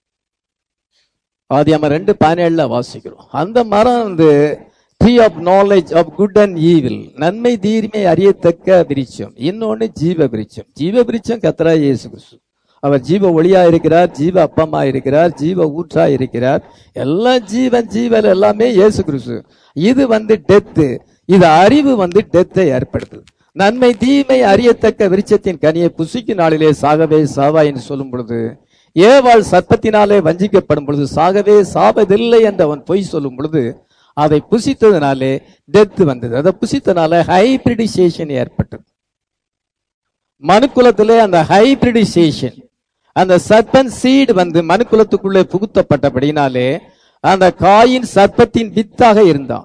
ஆதி நம்ம ரெண்டு பதினேழுல வாசிக்கிறோம் அந்த மரம் வந்து tree of knowledge of good and evil நன்மை தீர்மை அறியத்தக்க விருட்சம் இன்னொன்னு ஜீவ விருட்சம் ஜீவ விருட்சம் கத்தரா இயேசு கிறிஸ்து அவர் ஜீவ ஒளியா இருக்கிறார் ஜீவ அப்பமா இருக்கிறார் ஜீவ ஊற்றா இருக்கிறார் எல்லா ஜீவன் ஜீவன் எல்லாமே இயேசு கிறிஸ்து இது வந்து டெத்து இது அறிவு வந்து டெத்தை ஏற்படுத்துது நன்மை தீமை அறியத்தக்க விருட்சத்தின் கனியை புசிக்கும் நாளிலே சாகவே சாவா என்று சொல்லும் பொழுது ஏவாள் சர்ப்பத்தினாலே வஞ்சிக்கப்படும் பொழுது சாகவே சாவதில்லை என்று அவன் பொய் சொல்லும் பொழுது அதை புசித்ததுனாலே டெத் வந்தது அதை புசித்தனால ஹைபிரிடிசேஷன் ஏற்பட்டது மனுக்குலத்திலே அந்த ஹைபிரிடிசேஷன் அந்த சர்பன் சீடு வந்து மனுக்குலத்துக்குள்ளே புகுத்தப்பட்டபடினாலே அந்த காயின் சர்ப்பத்தின் வித்தாக இருந்தான்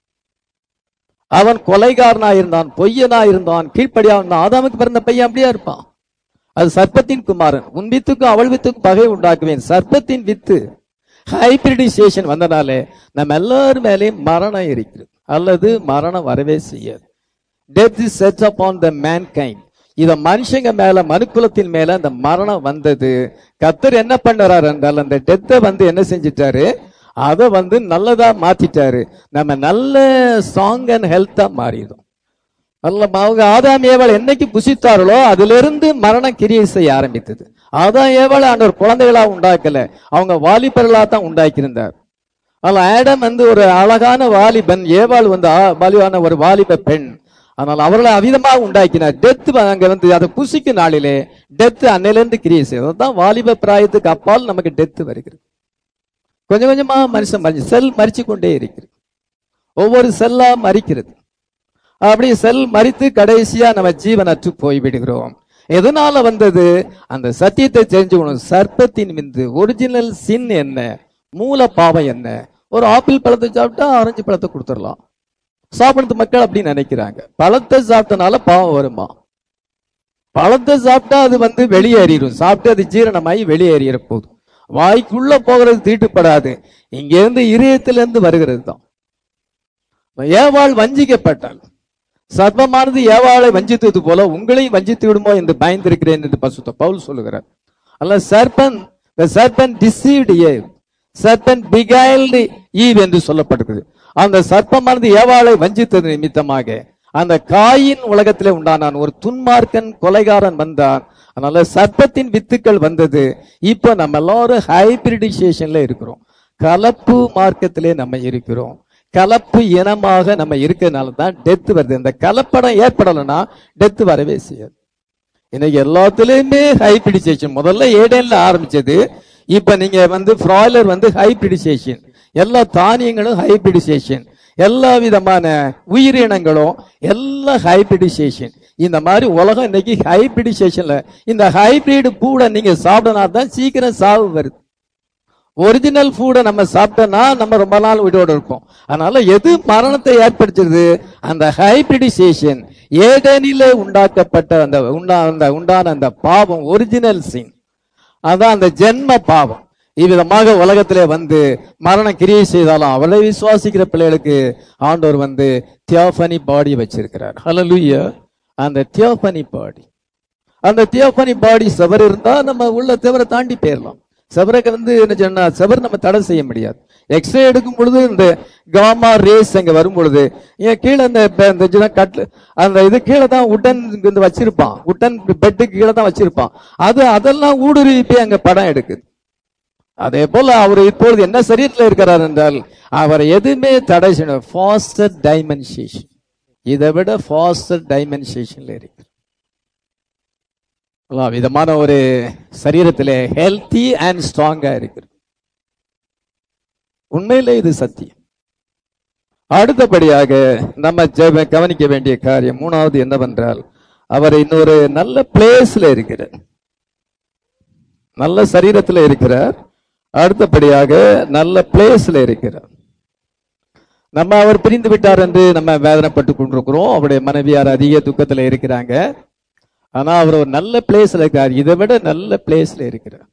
அவன் கொலைகாரனா இருந்தான் பொய்யனா இருந்தான் கீழ்ப்படியா இருந்தான் ஆதாமுக்கு பிறந்த பையன் அப்படியே இருப்பான் அது சர்ப்பத்தின் குமாரன் உன் வித்துக்கும் அவள் வித்துக்கும் பகை உண்டாக்குவேன் சர்ப்பத்தின் வித்து ஹைபிரிடிசேஷன் வந்தனாலே நம்ம எல்லாரும் மேலேயும் மரணம் இருக்கிறது அல்லது மரணம் வரவே செய்யாது death is set upon the mankind இத மனுஷங்க மேல மனுக்குலத்தின் மேல அந்த மரணம் வந்தது கத்தர் என்ன பண்ணறாரு என்றால் அந்த டெத்தை வந்து என்ன செஞ்சிட்டாரு அதை வந்து நல்லதா மாத்திட்டாரு நம்ம நல்ல சாங் அண்ட் ஹெல்த்தா மாறிடும் அல்ல அவங்க ஆதாம் ஏவாள் என்னைக்கு புசித்தார்களோ அதிலிருந்து மரணம் கிரியை செய்ய ஆரம்பித்தது ஆதாம் ஏவாள் ஆண்டவர் குழந்தைகளா உண்டாக்கல அவங்க வாலிபர்களா தான் உண்டாக்கியிருந்தார் அதனால ஆடம் வந்து ஒரு அழகான வாலிபன் ஏவாள் வந்து ஆ- வாலிபான ஒரு வாலிப பெண் ஆனால் அவர்களை அவிதமாக உண்டாக்கினார் டெத் அங்க வந்து அதை புசிக்கும் நாளிலே டெத் அன்னையிலிருந்து கிரியை செய்யும் அதுதான் வாலிப பிராயத்துக்கு அப்பால் நமக்கு டெத் வருகிறது கொஞ்சம் கொஞ்சமா மனுஷன் மறிச்சு செல் மறிச்சு கொண்டே இருக்கிறது ஒவ்வொரு செல்லா மறிக்கிறது அப்படி செல் மறித்து கடைசியா நம்ம ஜீவனற்று போய்விடுகிறோம் எதனால வந்தது அந்த சத்தியத்தை தெரிஞ்சுக்கணும் சர்ப்பத்தின் விந்து ஒரிஜினல் சின் என்ன மூல பாவம் என்ன ஒரு ஆப்பிள் பழத்தை சாப்பிட்டா ஆரஞ்சு பழத்தை கொடுத்துடலாம் சாப்பிடுறது மக்கள் அப்படின்னு நினைக்கிறாங்க பழத்தை சாப்பிட்டனால பாவம் வருமா பழத்தை சாப்பிட்டா அது வந்து வெளியேறிடும் சாப்பிட்டு அது ஜீரணமாகி வெளியேறிற போதும் வாய்க்குள்ள போகிறது தீட்டுப்படாது இங்க இருந்து இதயத்திலிருந்து வருகிறது தான் ஏவாள் வஞ்சிக்கப்பட்டாள் சர்வமானது ஏவாளை வஞ்சித்தது போல உங்களையும் வஞ்சித்து விடுமோ என்று பயந்திருக்கிறேன் என்று பசுத்த பவுல் சொல்லுகிறார் அல்ல சர்பன் the serpent deceived Eve serpent beguiled Eve என்று சொல்லப்பட்டிருக்குது அந்த சர்ப்பமானது ஏவாளை வஞ்சித்தது நிமித்தமாக அந்த காயின் உலகத்திலே உண்டானான் ஒரு துன்மார்க்கன் கொலைகாரன் வந்தான் அதனால சர்ப்பத்தின் வித்துக்கள் வந்தது இப்போ நம்ம எல்லாரும் ஹைபிரிடிசேஷன்ல இருக்கிறோம் கலப்பு மார்க்கத்திலே நம்ம இருக்கிறோம் கலப்பு இனமாக நம்ம இருக்கிறதுனால தான் டெத் வருது இந்த கலப்படம் ஏற்படலைன்னா டெத் வரவே செய்யாது இன்னைக்கு எல்லாத்துலயுமே ஹைபிரிடிசேஷன் முதல்ல ஏடேன்ல ஆரம்பிச்சது இப்ப நீங்க வந்து ஃப்ராய்லர் வந்து ஹைபிரிடிசேஷன் எல்லா தானியங்களும் ஹைபிரிடிசேஷன் எல்லா விதமான உயிரினங்களும் எல்லாம் ஹைபிரிடிசேஷன் இந்த மாதிரி உலகம் இன்னைக்கு ஹைபிரிடிசேஷன்ல இந்த ஹைபிரிட் பூட நீங்க சாப்பிடனா தான் சீக்கிரம் சாவு வருது ஒரிஜினல் ஃபுட்டை நம்ம சாப்பிட்டோம்னா நம்ம ரொம்ப நாள் உயிரோட இருப்போம் அதனால எது மரணத்தை ஏற்படுத்துறது அந்த ஹைபிரிடிசேஷன் ஏதேனிலே உண்டாக்கப்பட்ட அந்த உண்டா அந்த உண்டான அந்த பாவம் ஒரிஜினல் சின் அதான் அந்த ஜென்ம பாவம் இவ்விதமாக உலகத்திலே வந்து மரண கிரியை செய்தாலும் அவளை விசுவாசிக்கிற பிள்ளைகளுக்கு ஆண்டவர் வந்து தியோபனி பாடி வச்சிருக்கிறார் ஹalleluya அந்த தியோபனி பாடி அந்த தியோபனி பாடி செவர் இருந்தா நம்ம உள்ள செவரை தாண்டி போயிடலாம் செவருக்கு வந்து என்ன சொன்னா செவர் நம்ம தடை செய்ய முடியாது எக்ஸ்ரே எடுக்கும் பொழுது இந்த காமா ரேஸ் அங்க வரும் பொழுது ஏன் கீழே அந்த இப்ப இந்த சின்ன கட்ல அந்த இது கீழே தான் உட்டன் இங்க வச்சிருப்பான் உட்டன் பெட்டுக்கு கீழே தான் வச்சிருப்பான் அது அதெல்லாம் ஊடுருவி போய் அங்க படம் எடுக்குது அதே போல அவர் இப்பொழுது என்ன சரீரத்தில் இருக்கிறார் என்றால் அவர் எதுவுமே தடை செய்யணும் ஃபாஸ்டர் டைமென்ஷேஷன் இதை விட ஃபாஸ்டர் டைமென்சேஷன்ல இருக்கு எல்லா விதமான ஒரு சரீரத்திலே ஹெல்த்தி அண்ட் ஸ்ட்ராங்கா இருக்கு உண்மையிலே இது சத்தியம் அடுத்தபடியாக நம்ம ஜெப- கவனிக்க வேண்டிய காரியம் மூணாவது என்னவென்றால் அவர் இன்னொரு நல்ல பிளேஸ்ல இருக்கிறார் நல்ல சரீரத்தில் இருக்கிறார் அடுத்தபடியாக நல்ல பிளேஸ்ல இருக்கிறார் நம்ம அவர் பிரிந்து விட்டார் என்று நம்ம வேதனைப்பட்டு கொண்டிருக்கிறோம் அவருடைய மனைவியார் அதிக துக்கத்துல இருக்கிறாங்க ஆனா அவர் ஒரு நல்ல பிளேஸ்ல இருக்கார் இதை விட நல்ல பிளேஸ்ல இருக்கிறார்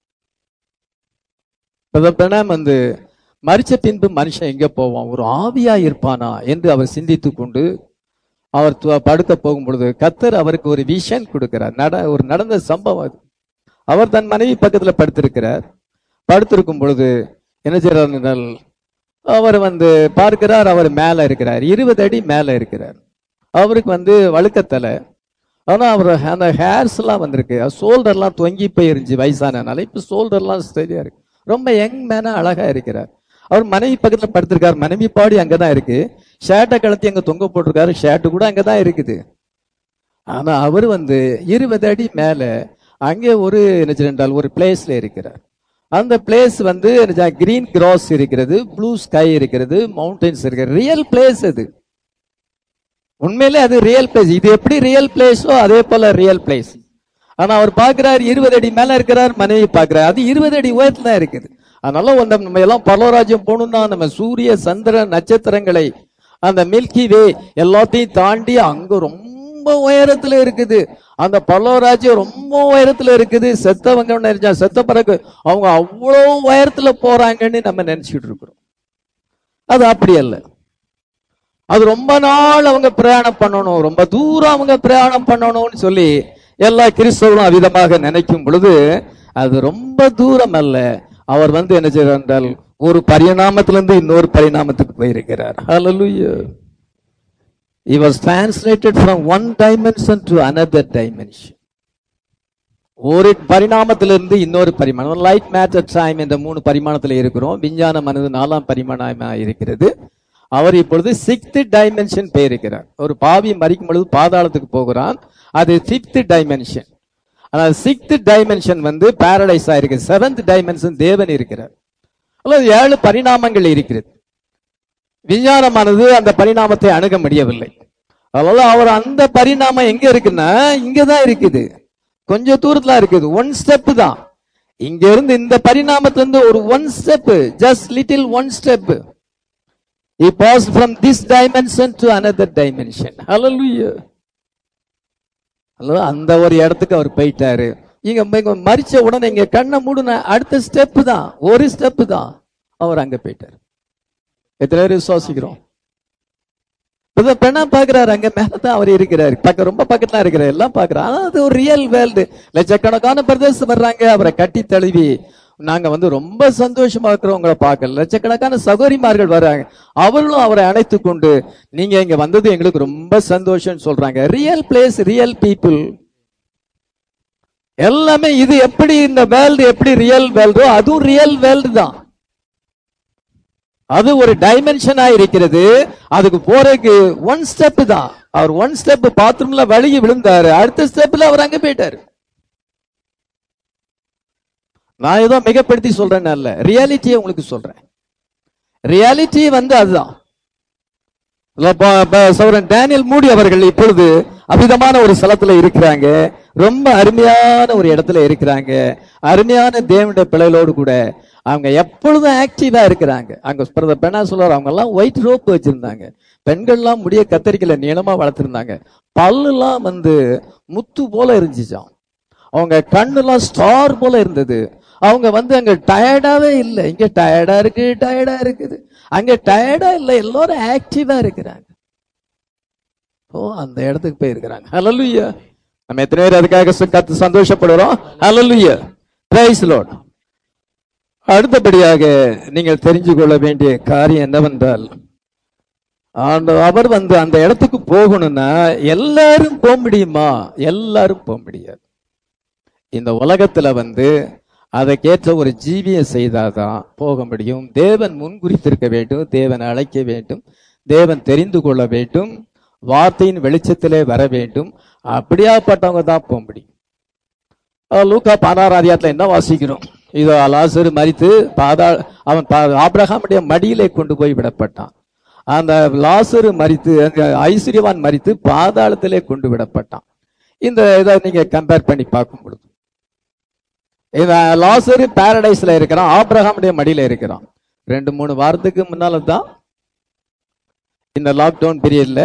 பிரதமர் பிரணாம் வந்து மரிச்ச பின்பு மனுஷன் எங்க போவான் ஒரு ஆவியா இருப்பானா என்று அவர் சிந்தித்து கொண்டு அவர் து- படுக்க போகும் பொழுது கத்தர் அவருக்கு ஒரு விஷன் கொடுக்கிறார் நட ஒரு நடந்த சம்பவம் அது அவர் தன் மனைவி பக்கத்துல படுத்திருக்கிறார் படுத்திருக்கும் பொழுது என்ன செய்யறார் என்றால் அவர் வந்து பார்க்கிறார் அவர் மேல இருக்கிறார் இருபது அடி மேல இருக்கிறார் அவருக்கு வந்து வழுக்கத்தலை ஆனா அவர் அந்த ஹேர்ஸ் எல்லாம் வந்திருக்கு ஷோல்டர்லாம் தொங்கி போயிருந்துச்சு வயசானனால இப்ப ஷோல்டர்லாம் சரியா இருக்கு ரொம்ப யங் மேனா அழகா இருக்கிறார் அவர் மனைவி பக்கத்துல படுத்திருக்கார் மனைவி பாடி அங்கதான் இருக்கு ஷர்ட்டை கழட்டி அங்க தொங்க போட்டிருக்காரு ஷர்ட் கூட அங்கதான் இருக்குது ஆனா அவர் வந்து இருபது அடி மேல அங்கே ஒரு என்ன செய்ய என்றால் ஒரு பிளேஸ்ல இருக்கிறார் அந்த பிளேஸ் வந்து கிரீன் கிராஸ் இருக்கிறது ப்ளூ ஸ்கை இருக்கிறது மவுண்டன்ஸ் இருக்கிறது ரியல் பிளேஸ் அது உண்மையிலே அது ரியல் பிளேஸ் இது எப்படி ரியல் பிளேஸோ அதே போல ரியல் பிளேஸ் ஆனா அவர் பார்க்கிறார் இருபது அடி மேல இருக்கிறார் மனைவி பார்க்கிறார் அது இருபது அடி உயரத்துல தான் இருக்குது அதனால வந்து நம்ம எல்லாம் பரலோராஜ்யம் போகணும்னா நம்ம சூரிய சந்திர நட்சத்திரங்களை அந்த மில்கி வே எல்லாத்தையும் தாண்டி அங்க ரொம்ப உயரத்துல இருக்குது அந்த பரலோராஜ்யம் ரொம்ப உயரத்துல இருக்குது செத்தவங்க நினைச்சா செத்த பிறகு அவங்க அவ்வளவு உயரத்துல போறாங்கன்னு நம்ம நினைச்சிட்டு இருக்கிறோம் அது அப்படி அல்ல அது ரொம்ப நாள் அவங்க பிரயாணம் பண்ணணும் ரொம்ப தூரம் அவங்க பிரயாணம் பண்ணணும்னு சொல்லி எல்லா கிறிஸ்தவர்களும் அவ்விதமாக நினைக்கும் பொழுது அது ரொம்ப தூரம் அல்ல அவர் வந்து என்ன செய்றார் என்றால் ஒரு பரிணாமத்திலிருந்து இன்னொரு பரிணாமத்துக்கு போயிருக்கிறார் Hallelujah. He was translated from one dimension to another dimension. ஒரு பரிணாமத்திலிருந்து இன்னொரு பரிமாணம் லைட் மேட்டர் டைம் என்ற மூணு பரிமாணத்துல இருக்கிறோம் விஞ்ஞான மனது நாலாம் பரிமாணமா இருக்கிறது அவர் இப்பொழுது சிக்ஸ்த் டைமென்ஷன் போயிருக்கிறார் ஒரு பாவி மறிக்கும் பொழுது பாதாளத்துக்கு போகிறான் அது ஃபிஃப்த் டைமென்ஷன் ஆனால் சிக்ஸ்த் டைமென்ஷன் வந்து பாரடைஸா இருக்கு செவன்த் டைமென்ஷன் தேவன் இருக்கிறார் அல்லது ஏழு பரிணாமங்கள் இருக்கிறது விஞ்ஞானமானது அந்த பரிணாமத்தை அணுக முடியவில்லை அதனால அவர் அந்த பரிணாமம் எங்க இருக்குன்னா இங்கதான் இருக்குது கொஞ்ச தூரத்துல இருக்குது ஒன் ஸ்டெப் தான் இங்க இருந்து இந்த பரிணாமத்துல இருந்து ஒரு one step just little one step He passed from this dimension to another dimension. Hallelujah. அல்லவா அந்த ஒரு இடத்துக்கு அவர் போயிட்டாரு இங்க இங்க மறிச்ச உடனே இங்க கண்ணை மூடுன அடுத்த ஸ்டெப் தான் ஒரு ஸ்டெப் தான் அவர் அங்க போயிட்டார் எத்தனை பேர் விசுவாசிக்கிறோம் இப்ப பெண்ணா பாக்குறாரு அங்க மேலதான் அவர் இருக்கிறாரு பக்க ரொம்ப பக்கத்துல இருக்கிறார் எல்லாம் பாக்குறாரு ஆனா அது ஒரு ரியல் வேர்ல்டு லட்சக்கணக்கான பிரதேசம் வர்றாங்க அவரை கட்டி தழுவி நாங்க வந்து ரொம்ப சந்தோஷமா இருக்கிறோம் உங்களை பார்க்கல லட்சக்கணக்கான சகோதரிமார்கள் வர்றாங்க அவர்களும் அவரை அணைத்து கொண்டு நீங்க இங்க வந்தது எங்களுக்கு ரொம்ப சந்தோஷம் சொல்றாங்க ரியல் பிளேஸ் ரியல் பீப்புள் எல்லாமே இது எப்படி இந்த வேர்ல்டு எப்படி ரியல் வேர்ல்டோ அதுவும் ரியல் வேர்ல்டு தான் அது ஒரு டைமென்ஷனா இருக்கிறது அதுக்கு போறதுக்கு ஒன் ஸ்டெப் தான் அவர் ஒன் ஸ்டெப் பாத்ரூம்ல வழுகி விழுந்தாரு அடுத்த ஸ்டெப்ல அவர் அங்க போயிட்டாரு நான் ஏதோ மிகப்படுத்தி சொல்றேன்னு அல்ல ரியாலிட்டியை உங்களுக்கு சொல்றேன் ரியாலிட்டி வந்து அதுதான் இல்ல, ப- ப- சௌரன் டேனியல் மூடி அவர்கள் இப்பொழுது அமிதமான ஒரு ஸ்தலத்துல இருக்கிறாங்க ரொம்ப அருமையான ஒரு இடத்துல இருக்கிறாங்க அருமையான தேவனுடைய பிள்ளைகளோடு கூட அவங்க எப்பொழுதும் ஆக்டிவா இருக்கிறாங்க அங்க பிரதர் பெண்ணா சொல்றாரு அவங்க எல்லாம் ஒயிட் ரோப் வச்சிருந்தாங்க பெண்கள்லாம் முடிய கத்தரிக்கல நீளமா வளர்த்திருந்தாங்க பல்லுலாம் வந்து முத்து போல இருந்துச்சாம் அவங்க கண்ணெல்லாம் ஸ்டார் போல இருந்தது அவங்க வந்து அங்க டயர்டாவே இல்லை இங்க டயர்டா இருக்கு டயர்டா இருக்குது அங்க டயர்டா இல்லை எல்லாரும் ஆக்டிவா இருக்கிறாங்க ஓ அந்த இடத்துக்கு போயிருக்கிறாங்க ஹalleluya நம்ம எத்தனை பேர் அதுக்காக சு- கத்து சந்தோஷப்படுறோம் ஹalleluya பிரைஸ் லார்ட் அடுத்தபடியாக நீங்கள் தெரிஞ்சு கொள்ள வேண்டிய காரியம் என்னவென்றால் ஆண்ட- அவர் வந்து அந்த இடத்துக்கு போகணும்னா எல்லாரும் போக முடியுமா எல்லாரும் போக முடியாது இந்த உலகத்துல வந்து அதற்கேற்ற ஒரு ஜீவியம் செய்தாதான் போக முடியும் தேவன் முன்குறித்திருக்க வேண்டும் தேவன் அழைக்க வேண்டும் தேவன் தெரிந்து கொள்ள வேண்டும் வார்த்தையின் வெளிச்சத்திலே வர வேண்டும் அப்படியாப்பட்டவங்க தான் போக முடியும் அஹ் லூக்கா பதினாறாம் அதிகாரத்துல என்ன வாசிக்கிறோம் இதோ லாசரு மரித்து பாதா அவன் பா- ஆபிரகாமுடைய மடியிலே கொண்டு போய் விடப்பட்டான் அந்த லாசரு மரித்து அங்க ஐஸ்வர்யவான் மரித்து பாதாளத்திலே கொண்டு விடப்பட்டான் இந்த இதை நீங்க கம்பேர் பண்ணி பார்க்கும் பொழுது இவன் லாசரு பாரடைஸ்ல இருக்கிறான் ஆபிரகாமுடைய மடியில இருக்கிறான் ரெண்டு மூணு வாரத்துக்கு முன்னால தான் இந்த லாக்டவுன் பீரியட்ல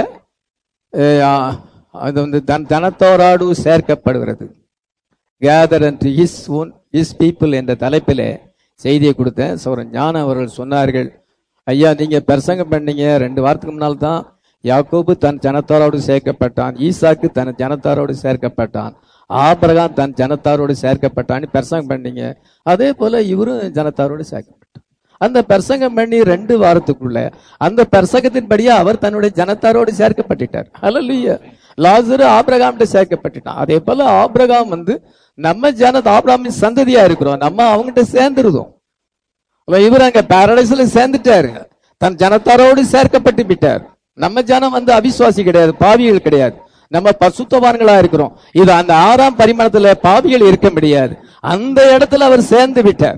அது வந்து தன் தனத்தோராடு சேர்க்கப்படுகிறது gather and his own his people என்ற தலைப்பில் செய்தியை கொடுத்தேன் சௌரன் ஞான அவர்கள் சொன்னார்கள் ஐயா நீங்க பிரசங்கம் பண்ணீங்க ரெண்டு வாரத்துக்கு முன்னால் தான் யாக்கோபு தன் ஜனத்தாரோடு சேர்க்கப்பட்டான் ஈசாக்கு தன் ஜனத்தாரோடு சேர்க்கப்பட்டான் ஆபிரகாம் தன் ஜனத்தாரோடு சேர்க்கப்பட்டான்னு பிரசங்கம் பண்ணீங்க அதே போல இவரும் ஜனத்தாரோடு சேர்க்கப்பட்டான் அந்த பிரசங்கம் பண்ணி ரெண்டு வாரத்துக்குள்ள அந்த பிரசங்கத்தின்படியே அவர் தன்னுடைய ஜனத்தாரோடு சேர்க்கப்பட்டுட்டார் ஹalleluya லாசரு ஆபிரகாம்கிட்ட சேர்க்கப்பட்டுட்டான் அதே போல ஆபிரகாம் வந்து நம்ம ஜனத ஆபிரகாமின் சந்ததியா இருக்கிறோம் நம்ம அவங்ககிட்ட சேர்ந்துருதோம் அப்ப இவர் அங்க பாரடைஸ்ல சேர்ந்துட்டாரு தன் ஜனத்தாரோடு சேர்க்கப்பட்டு விட்டார் நம்ம ஜனம் வந்து அவிசுவாசி கிடையாது பாவிகள் கிடையாது நம்ம பசுத்தவான்களா இருக்கிறோம் இது அந்த ஆறாம் பரிமாணத்துல பாவிகள் இருக்க முடியாது அந்த இடத்துல அவர் சேர்ந்து விட்டார்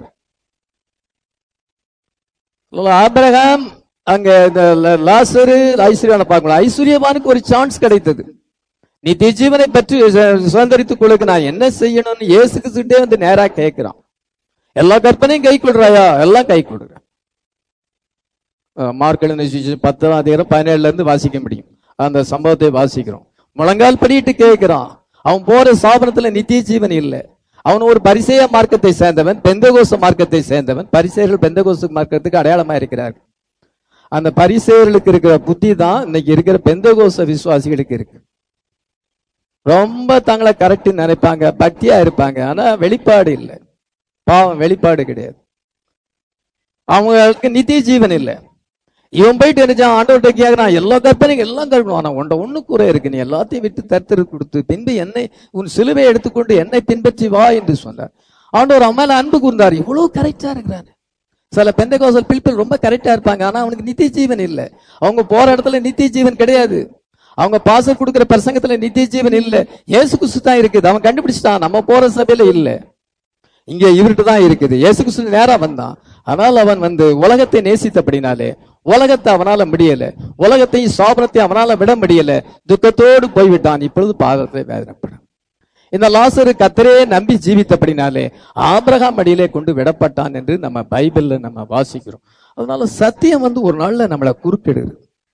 ஆபிரகாம் அங்க இந்த ல- லாசரு ஐஸ்வர்யான பார்க்கணும் ஐஸ்வர்யவானுக்கு ஒரு சான்ஸ் கிடைத்தது நித்திய ஜீவனை பற்றி சு- சுதந்திரித்துக் கொள்ளுக்கு நான் என்ன செய்யணும்னு இயேசு கிறிஸ்துட்டே வந்து நேரா கேட்கிறான் எல்லா கற்பனையும் கை கொள்றாயா எல்லாம் கை கொடுறேன் மார்க்கெட் பத்தாம் அதிகாரம் பதினேழுல இருந்து வாசிக்க முடியும் அந்த சம்பவத்தை வாசிக்கிறோம் முழங்கால் படிட்டு கேட்கிறான் அவன் போற சாபனத்துல நித்திய ஜீவன் இல்லை அவன் ஒரு பரிசேய மார்க்கத்தை சேர்ந்தவன் பெந்தகோச மார்க்கத்தை சேர்ந்தவன் பரிசேயர்கள் பெந்தகோச மார்க்கத்துக்கு அடையாளமா இருக்கிறார்கள் அந்த பரிசேயர்களுக்கு இருக்கிற புத்தி தான் இன்னைக்கு இருக்கிற பெந்தகோச விசுவாசிகளுக்கு இருக்கு ரொம்ப தங்களை கரெக்ட் நினைப்பாங்க பக்தியா இருப்பாங்க ஆனா வெளிப்பாடு இல்லை பாவம் வெளிப்பாடு கிடையாது அவங்களுக்கு நித்திய ஜீவன் இல்லை இவன் போயிட்டு என்ன ஆண்டவர்கிட்ட கேட்கிறான் எல்லா கற்பனையும் எல்லாம் கழுவணும் ஆனா உண்ட ஒண்ணு குறை இருக்கு நீ எல்லாத்தையும் விட்டு தருத்தரு கொடுத்து பின்பு என்னை உன் சிலுவை எடுத்துக்கொண்டு என்னை பின்பற்றி வா என்று சொன்னார் ஆண்டவர் அவன் மேல அன்பு கூர்ந்தார் இவ்வளவு கரெக்டா இருக்கிறாரு சில பெந்தகோசல் பீப்பிள் ரொம்ப கரெக்டா இருப்பாங்க ஆனா அவனுக்கு நித்திய ஜீவன் இல்ல அவங்க போற இடத்துல நித்திய ஜீவன் கிடையாது அவங்க பாச கொடுக்கிற பிரசங்கத்துல நித்திய ஜீவன் இல்ல இயேசு கிறிஸ்து தான் இருக்குது அவன் கண்டுபிடிச்சிட்டான் நம்ம போற சபையில இல்ல இங்க இவர்கிட்ட தான் இருக்குது இயேசு கிறிஸ்து நேரா வந்தான் ஆனால் அவன் வந்து உலகத்தை நேசித்தபடினாலே உலகத்தை அவனால முடியல உலகத்தையும் சாபனத்தையும் அவனால விட முடியல துக்கத்தோடு போய்விட்டான் இப்பொழுது பாதத்தை வேதனைப்படும் இந்த லாசரு கத்தரே நம்பி ஜீவித்தபடினாலே ஆபிரகாம் அடியிலே கொண்டு விடப்பட்டான் என்று நம்ம பைபிள்ல நம்ம வாசிக்கிறோம் அதனால சத்தியம் வந்து ஒரு நாள்ல நம்மளை குறுக்கிடுது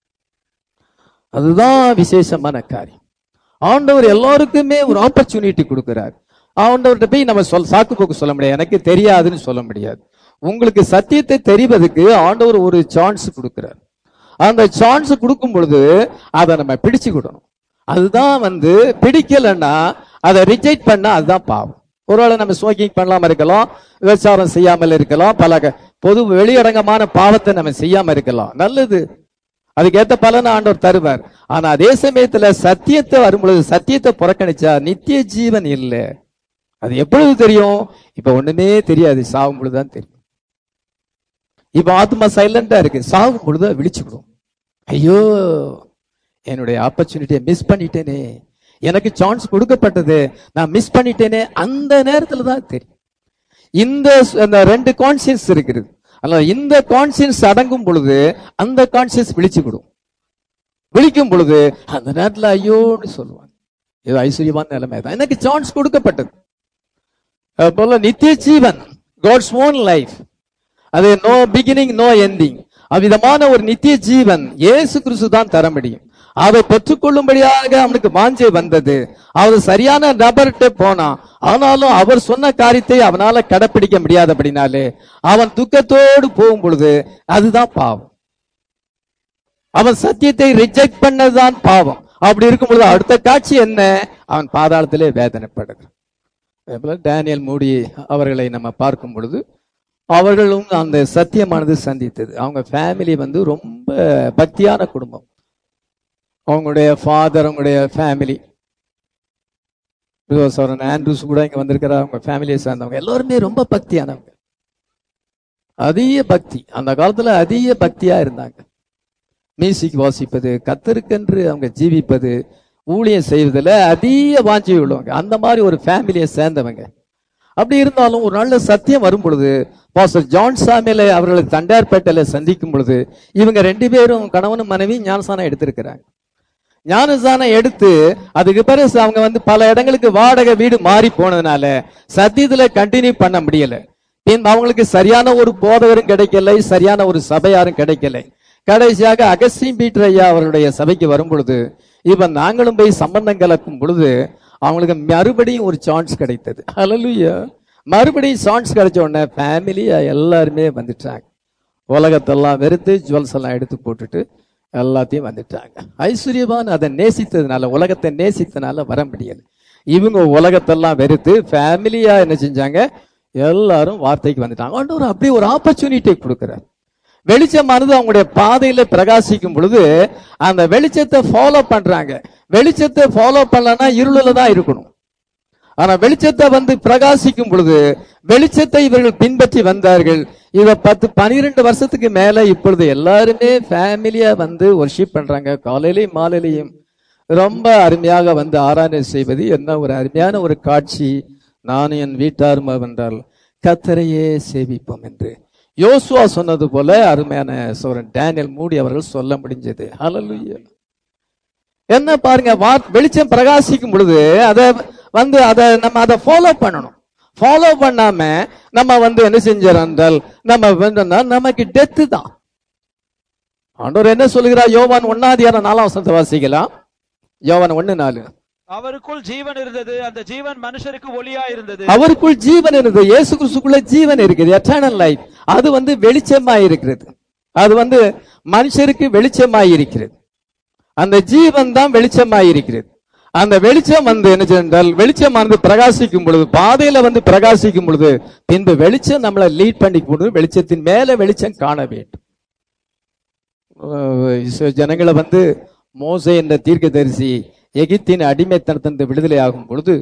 அதுதான் விசேஷமான காரியம் ஆண்டவர் எல்லாருக்குமே ஒரு ஆப்பர்ச்சுனிட்டி கொடுக்கிறார் ஆண்டவர்கிட்ட போய் நம்ம சொல் சாக்கு போக்கு சொல்ல முடியாது எனக்கு தெரியாதுன்னு சொல்ல முடியாது உங்களுக்கு சத்தியத்தை தெரிவதற்கு ஆண்டவர் ஒரு சான்ஸ் கொடுக்கிறார் அந்த சான்ஸ் கொடுக்கும் பொழுது அதை நம்ம பிடிச்சுக்கிடணும் அதுதான் வந்து பிடிக்கலைன்னா அதை ரிஜெக்ட் பண்ணா அதுதான் பாவம் ஒருவேளை நம்ம ஸ்மோக்கிங் பண்ணாம இருக்கலாம் விபச்சாரம் செய்யாமல் இருக்கலாம் பல க- பொது வெளியடங்கமான பாவத்தை நம்ம செய்யாம இருக்கலாம் நல்லது அதுக்கேத்த பலனை ஆண்டவர் தருவார் ஆனா அதே சமயத்துல சத்தியத்தை வரும்பொழுது சத்தியத்தை புறக்கணிச்சா நித்திய ஜீவன் இல்லை அது எப்பொழுது தெரியும் இப்ப ஒண்ணுமே தெரியாது சாகும் பொழுதுதான் தெரியும் இப்ப ஆத்மா சைலண்டா இருக்கு சாகும் பொழுது விழிச்சுக்கிடும் ஐயோ என்னுடைய ஆப்பர்ச்சுனிட்டியை மிஸ் பண்ணிட்டேனே எனக்கு சான்ஸ் கொடுக்கப்பட்டது நான் மிஸ் பண்ணிட்டேனே அந்த நேரத்துல தான் தெரியும் இந்த ஸ்- அந்த ரெண்டு கான்சியன்ஸ் இருக்குது அதனால இந்த கான்சியன்ஸ் அடங்கும் பொழுது அந்த கான்சியன்ஸ் விழிச்சுக்கிடும் விழிக்கும் பொழுது அந்த நேரத்துல ஐயோன்னு சொல்லுவாங்க இது ஐஸ்வர்யமான நிலைமை தான் எனக்கு சான்ஸ் கொடுக்கப்பட்டது அது போல நித்திய ஜீவன் காட்ஸ் ஓன் லைஃப் அது நோ பிகினிங் நோ எண்டிங் அவ்விதமான ஒரு நித்திய ஜீவன் இயேசு கிறிஸ்து தான் தர முடியும் அதை பெற்றுக்கொள்ளும்படியாக அவனுக்கு வாஞ்சை வந்தது அவர் சரியான நபர்கிட்ட போனான் ஆனாலும் அவர் சொன்ன காரியத்தை அவனால கடைப்பிடிக்க முடியாதபடினாலே அவன் துக்கத்தோடு போகும் பொழுது அதுதான் பாவம் அவன் சத்தியத்தை ரிஜெக்ட் பண்ணதுதான் பாவம் அப்படி இருக்கும் பொழுது அடுத்த காட்சி என்ன அவன் பாதாளத்திலே வேதனைப்படுகிறான் அதே போல டேனியல் மூடி அவர்களை நம்ம பார்க்கும் பொழுது அவர்களும் அந்த சத்தியமானது சந்தித்தது அவங்க ஃபேமிலி வந்து ரொம்ப பக்தியான குடும்பம் அவங்களுடைய ஃபாதர் அவங்களுடைய ஃபேமிலி சோரன் ஆண்ட்ரூஸ் கூட இங்க வந்திருக்கிற அவங்க ஃபேமிலியை சேர்ந்தவங்க எல்லாருமே ரொம்ப பக்தியானவங்க அதிக பக்தி அந்த காலத்துல அதிக பக்தியா இருந்தாங்க மியூசிக் வாசிப்பது கத்தருக்கென்று அவங்க ஜீவிப்பது ஊழியம் செய்வதில் அதிக வாஞ்சி உள்ளவங்க அந்த மாதிரி ஒரு ஃபேமிலியை சேர்ந்தவங்க அப்படி இருந்தாலும் ஒரு நல்ல சத்தியம் வரும் பொழுது பாஸ்டர் ஜான் சாமியில அவர்களை தண்டார்பேட்டையில சந்திக்கும் பொழுது இவங்க ரெண்டு பேரும் கணவனும் மனைவி ஞானசானம் எடுத்திருக்கிறாங்க ஞானசானம் எடுத்து அதுக்கு பிறகு அவங்க வந்து பல இடங்களுக்கு வாடகை வீடு மாறி போனதுனால சத்தியத்துல கண்டினியூ பண்ண முடியல பின் அவங்களுக்கு சரியான ஒரு போதகரும் கிடைக்கல சரியான ஒரு சபையாரும் கிடைக்கல கடைசியாக அகஸ்டின் பீட்டர் ஐயா அவருடைய சபைக்கு வரும் பொழுது இவன் நாங்களும் போய் சம்பந்தம் கலக்கும் பொழுது அவங்களுக்கு மறுபடியும் ஒரு சான்ஸ் கிடைத்தது ஹalleluya மறுபடியும் சான்ஸ் கிடைச்ச உடனே ஃபேமிலியா எல்லாருமே வந்துட்டாங்க உலகத்தெல்லாம் வெறுத்து ஜுவல்ஸ் எல்லாம் எடுத்து போட்டுட்டு எல்லாத்தையும் வந்துட்டாங்க ஐஸ்வர்யவான் அதை நேசித்ததுனால உலகத்தை நேசித்தனால வர முடியல இவங்க உலகத்தெல்லாம் வெறுத்து ஃபேமிலியா என்ன செஞ்சாங்க எல்லாரும் வார்த்தைக்கு வந்துட்டாங்க ஆண்டவர் அப்படியே ஒரு ஆப்பர்ச்சுனிட்டி கொடுக்குறார் வெளிச்சமானது அவங்களுடைய பாதையில பிரகாசிக்கும் பொழுது அந்த வெளிச்சத்தை ஃபாலோ பண்றாங்க வெளிச்சத்தை ஃபாலோ பண்ணலன்னா இருளில் தான் இருக்கணும் ஆனா வெளிச்சத்தை வந்து பிரகாசிக்கும் பொழுது வெளிச்சத்தை இவர்கள் பின்பற்றி வந்தார்கள் இவ பத்து பனிரெண்டு வருஷத்துக்கு மேல இப்பொழுது எல்லாருமே ஃபேமிலியா வந்து ஒர்ஷிப் பண்றாங்க காலையிலையும் மாலையிலையும் ரொம்ப அருமையாக வந்து ஆராதனை செய்வது என்ன ஒரு அருமையான ஒரு காட்சி நான் என் வீட்டாரும் என்றால் கத்தரையே சேவிப்போம் என்று யோசுவா சொன்னது போல அருமையான சோரன் டேனியல் மூடி அவர்கள் சொல்ல முடிஞ்சது ஹalleluya என்ன பாருங்க வா- வெளிச்சம் பிரகாசிக்கும் பொழுது அதை வந்து அதை நம்ம அதை ஃபாலோ பண்ணணும் ஃபாலோ பண்ணாம நம்ம வந்து என்ன செஞ்சோம் என்றால் நம்ம வந்து நமக்கு டெத்து தான் ஆண்டவர் என்ன சொல்லுகிறார் யோவான் ஒன்னாதியான நாலாம் வசனத்தை வாசிக்கலாம் யோவான் ஒண்ணு நாலு அவருக்குள் ஜீவன் இருந்தது அந்த ஜீவன் மனுஷருக்கு ஒளியா இருந்தது அவருக்குள் ஜீவன் இருக்குது இயேசு கிறிஸ்துக்குள்ள ஜீவன் இருக்குது எட்டர்னல் லைஃப் அது வந்து வெளிச்சமாய் இருக்கிறது அது வந்து மனுஷருக்கு வெளிச்சமாய் இருக்கிறது அந்த ஜீவன் தான் வெளிச்சமாய் இருக்கிறது அந்த வெளிச்சம் வந்து என்ன சென்றால் வெளிச்சமானது பிரகாசிக்கும் பொழுது பாதையில வந்து பிரகாசிக்கும் பொழுது பின்பு வெளிச்சம் நம்மளை லீட் பண்ணி கொண்டு வெளிச்சத்தின் மேல வெளிச்சம் காண வேண்டும் அஹ் இஸ்ரேல் ஜனங்களை வந்து மோசே என்ற தீர்க்கதரிசி எகிப்தின் அடிமைத்தனத்திலிருந்து விடுதலை ஆகும் பொழுது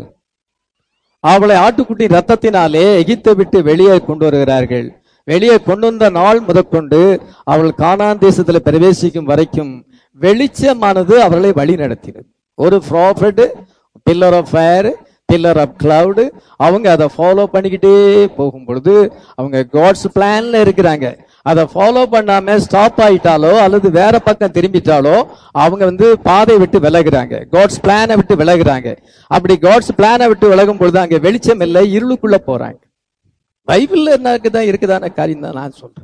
அவளை ஆட்டுக்குட்டி ரத்தத்தினாலே எகிப்தை விட்டு வெளியே கொண்டு வருகிறார்கள் வெளியே கொண்டு வந்த நாள் முதற்கொண்டு அவள் கானான் தேசத்தில் பிரவேசிக்கும் வரைக்கும் வெளிச்சமானது அவர்களை வழி நடத்தினது ஒரு prophet pillar of fire pillar of cloud அவங்க அதை ஃபாலோ பண்ணிக்கிட்டே போகும் பொழுது அவங்க காட்ஸ் பிளான்ல இருக்கிறாங்க அதை ஃபாலோ பண்ணாம ஸ்டாப் ஆயிட்டாலோ அல்லது வேற பக்கம் திரும்பிட்டாலோ அவங்க வந்து பாதை விட்டு விலகுறாங்க காட்ஸ் பிளானை விட்டு விலகுறாங்க அப்படி காட்ஸ் பிளானை விட்டு விலகும் பொழுது அங்க வெளிச்சம் இல்லை இருளுக்குள்ள போறாங்க பைபிள்ல என்ன இருக்குதா இருக்குதான காரியம் தான் நான் சொல்றேன்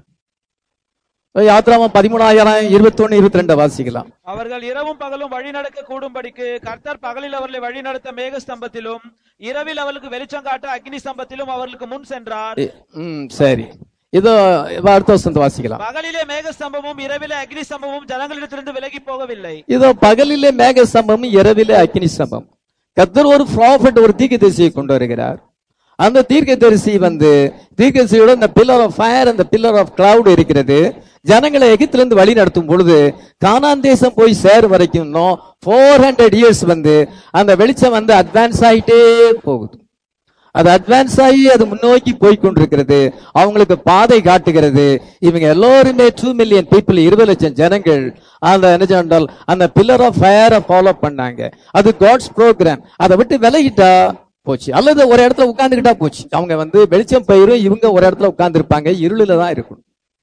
யாத்ராமம் பதிமூணாயிரம் இருபத்தொன்னு இருபத்தி ரெண்டு வாசிக்கலாம் அவர்கள் இரவும் பகலும் வழி நடக்க கூடும்படிக்கு கர்த்தர் பகலில் அவர்களை வழி நடத்த மேக ஸ்தம்பத்திலும் இரவில் அவர்களுக்கு வெளிச்சம் காட்ட அக்னி ஸ்தம்பத்திலும் அவர்களுக்கு முன் சென்றார் இ- ம் சரி இதோ இப்ப அடுத்த வருஷத்தை வாசிக்கலாம் பகலிலே மேக ஸ்தம்பமும் இரவிலே அக்னி ஸ்தம்பமும் ஜனங்களிடத்திலிருந்து விலகி போகவில்லை இதோ பகலிலே மேக ஸ்தம்பம் இரவிலே அக்கினி ஸ்தம்பம் கத்தர் ஒரு ப்ராஃபிட் ஒரு தீர்க்கதரிசியை கொண்டு வருகிறார் அந்த தீர்க்கதரிசி வந்து தீர்க்கதரிசியோட இந்த பில்லர் ஆஃப் ஃபயர் அந்த பில்லர் ஆஃப் கிளவுட் இருக்கிறது ஜனங்களை எகிப்திலிருந்து வழி நடத்தும் பொழுது கானான் தேசம் போய் சேரும் வரைக்கும் ஃபோர் ஹண்ட்ரட் இயர்ஸ் வந்து அந்த வெளிச்சம் வந்து அட்வான்ஸ் ஆயிட்டே போகுது அது அட்வான்ஸ் ஆகி அது முன்னோக்கி போய் கொண்டிருக்கிறது அவங்களுக்கு பாதை காட்டுகிறது இவங்க எல்லோருமே டூ மில்லியன் பீப்புள் இருபது லட்சம் ஜனங்கள் அந்த என்ன சொன்னால் அந்த பில்லர் ஆஃப் ஃபயரை ஃபாலோ பண்ணாங்க அது காட்ஸ் ப்ரோக்ராம் அதை விட்டு விலகிட்டா போச்சு அல்லது ஒரு இடத்துல உட்கார்ந்துக்கிட்டா போச்சு அவங்க வந்து வெளிச்சம் பயிரும் இவங்க ஒரு இடத்துல உட்கார்ந்து இருப்பாங்க இருளில தான் இருக்கணும்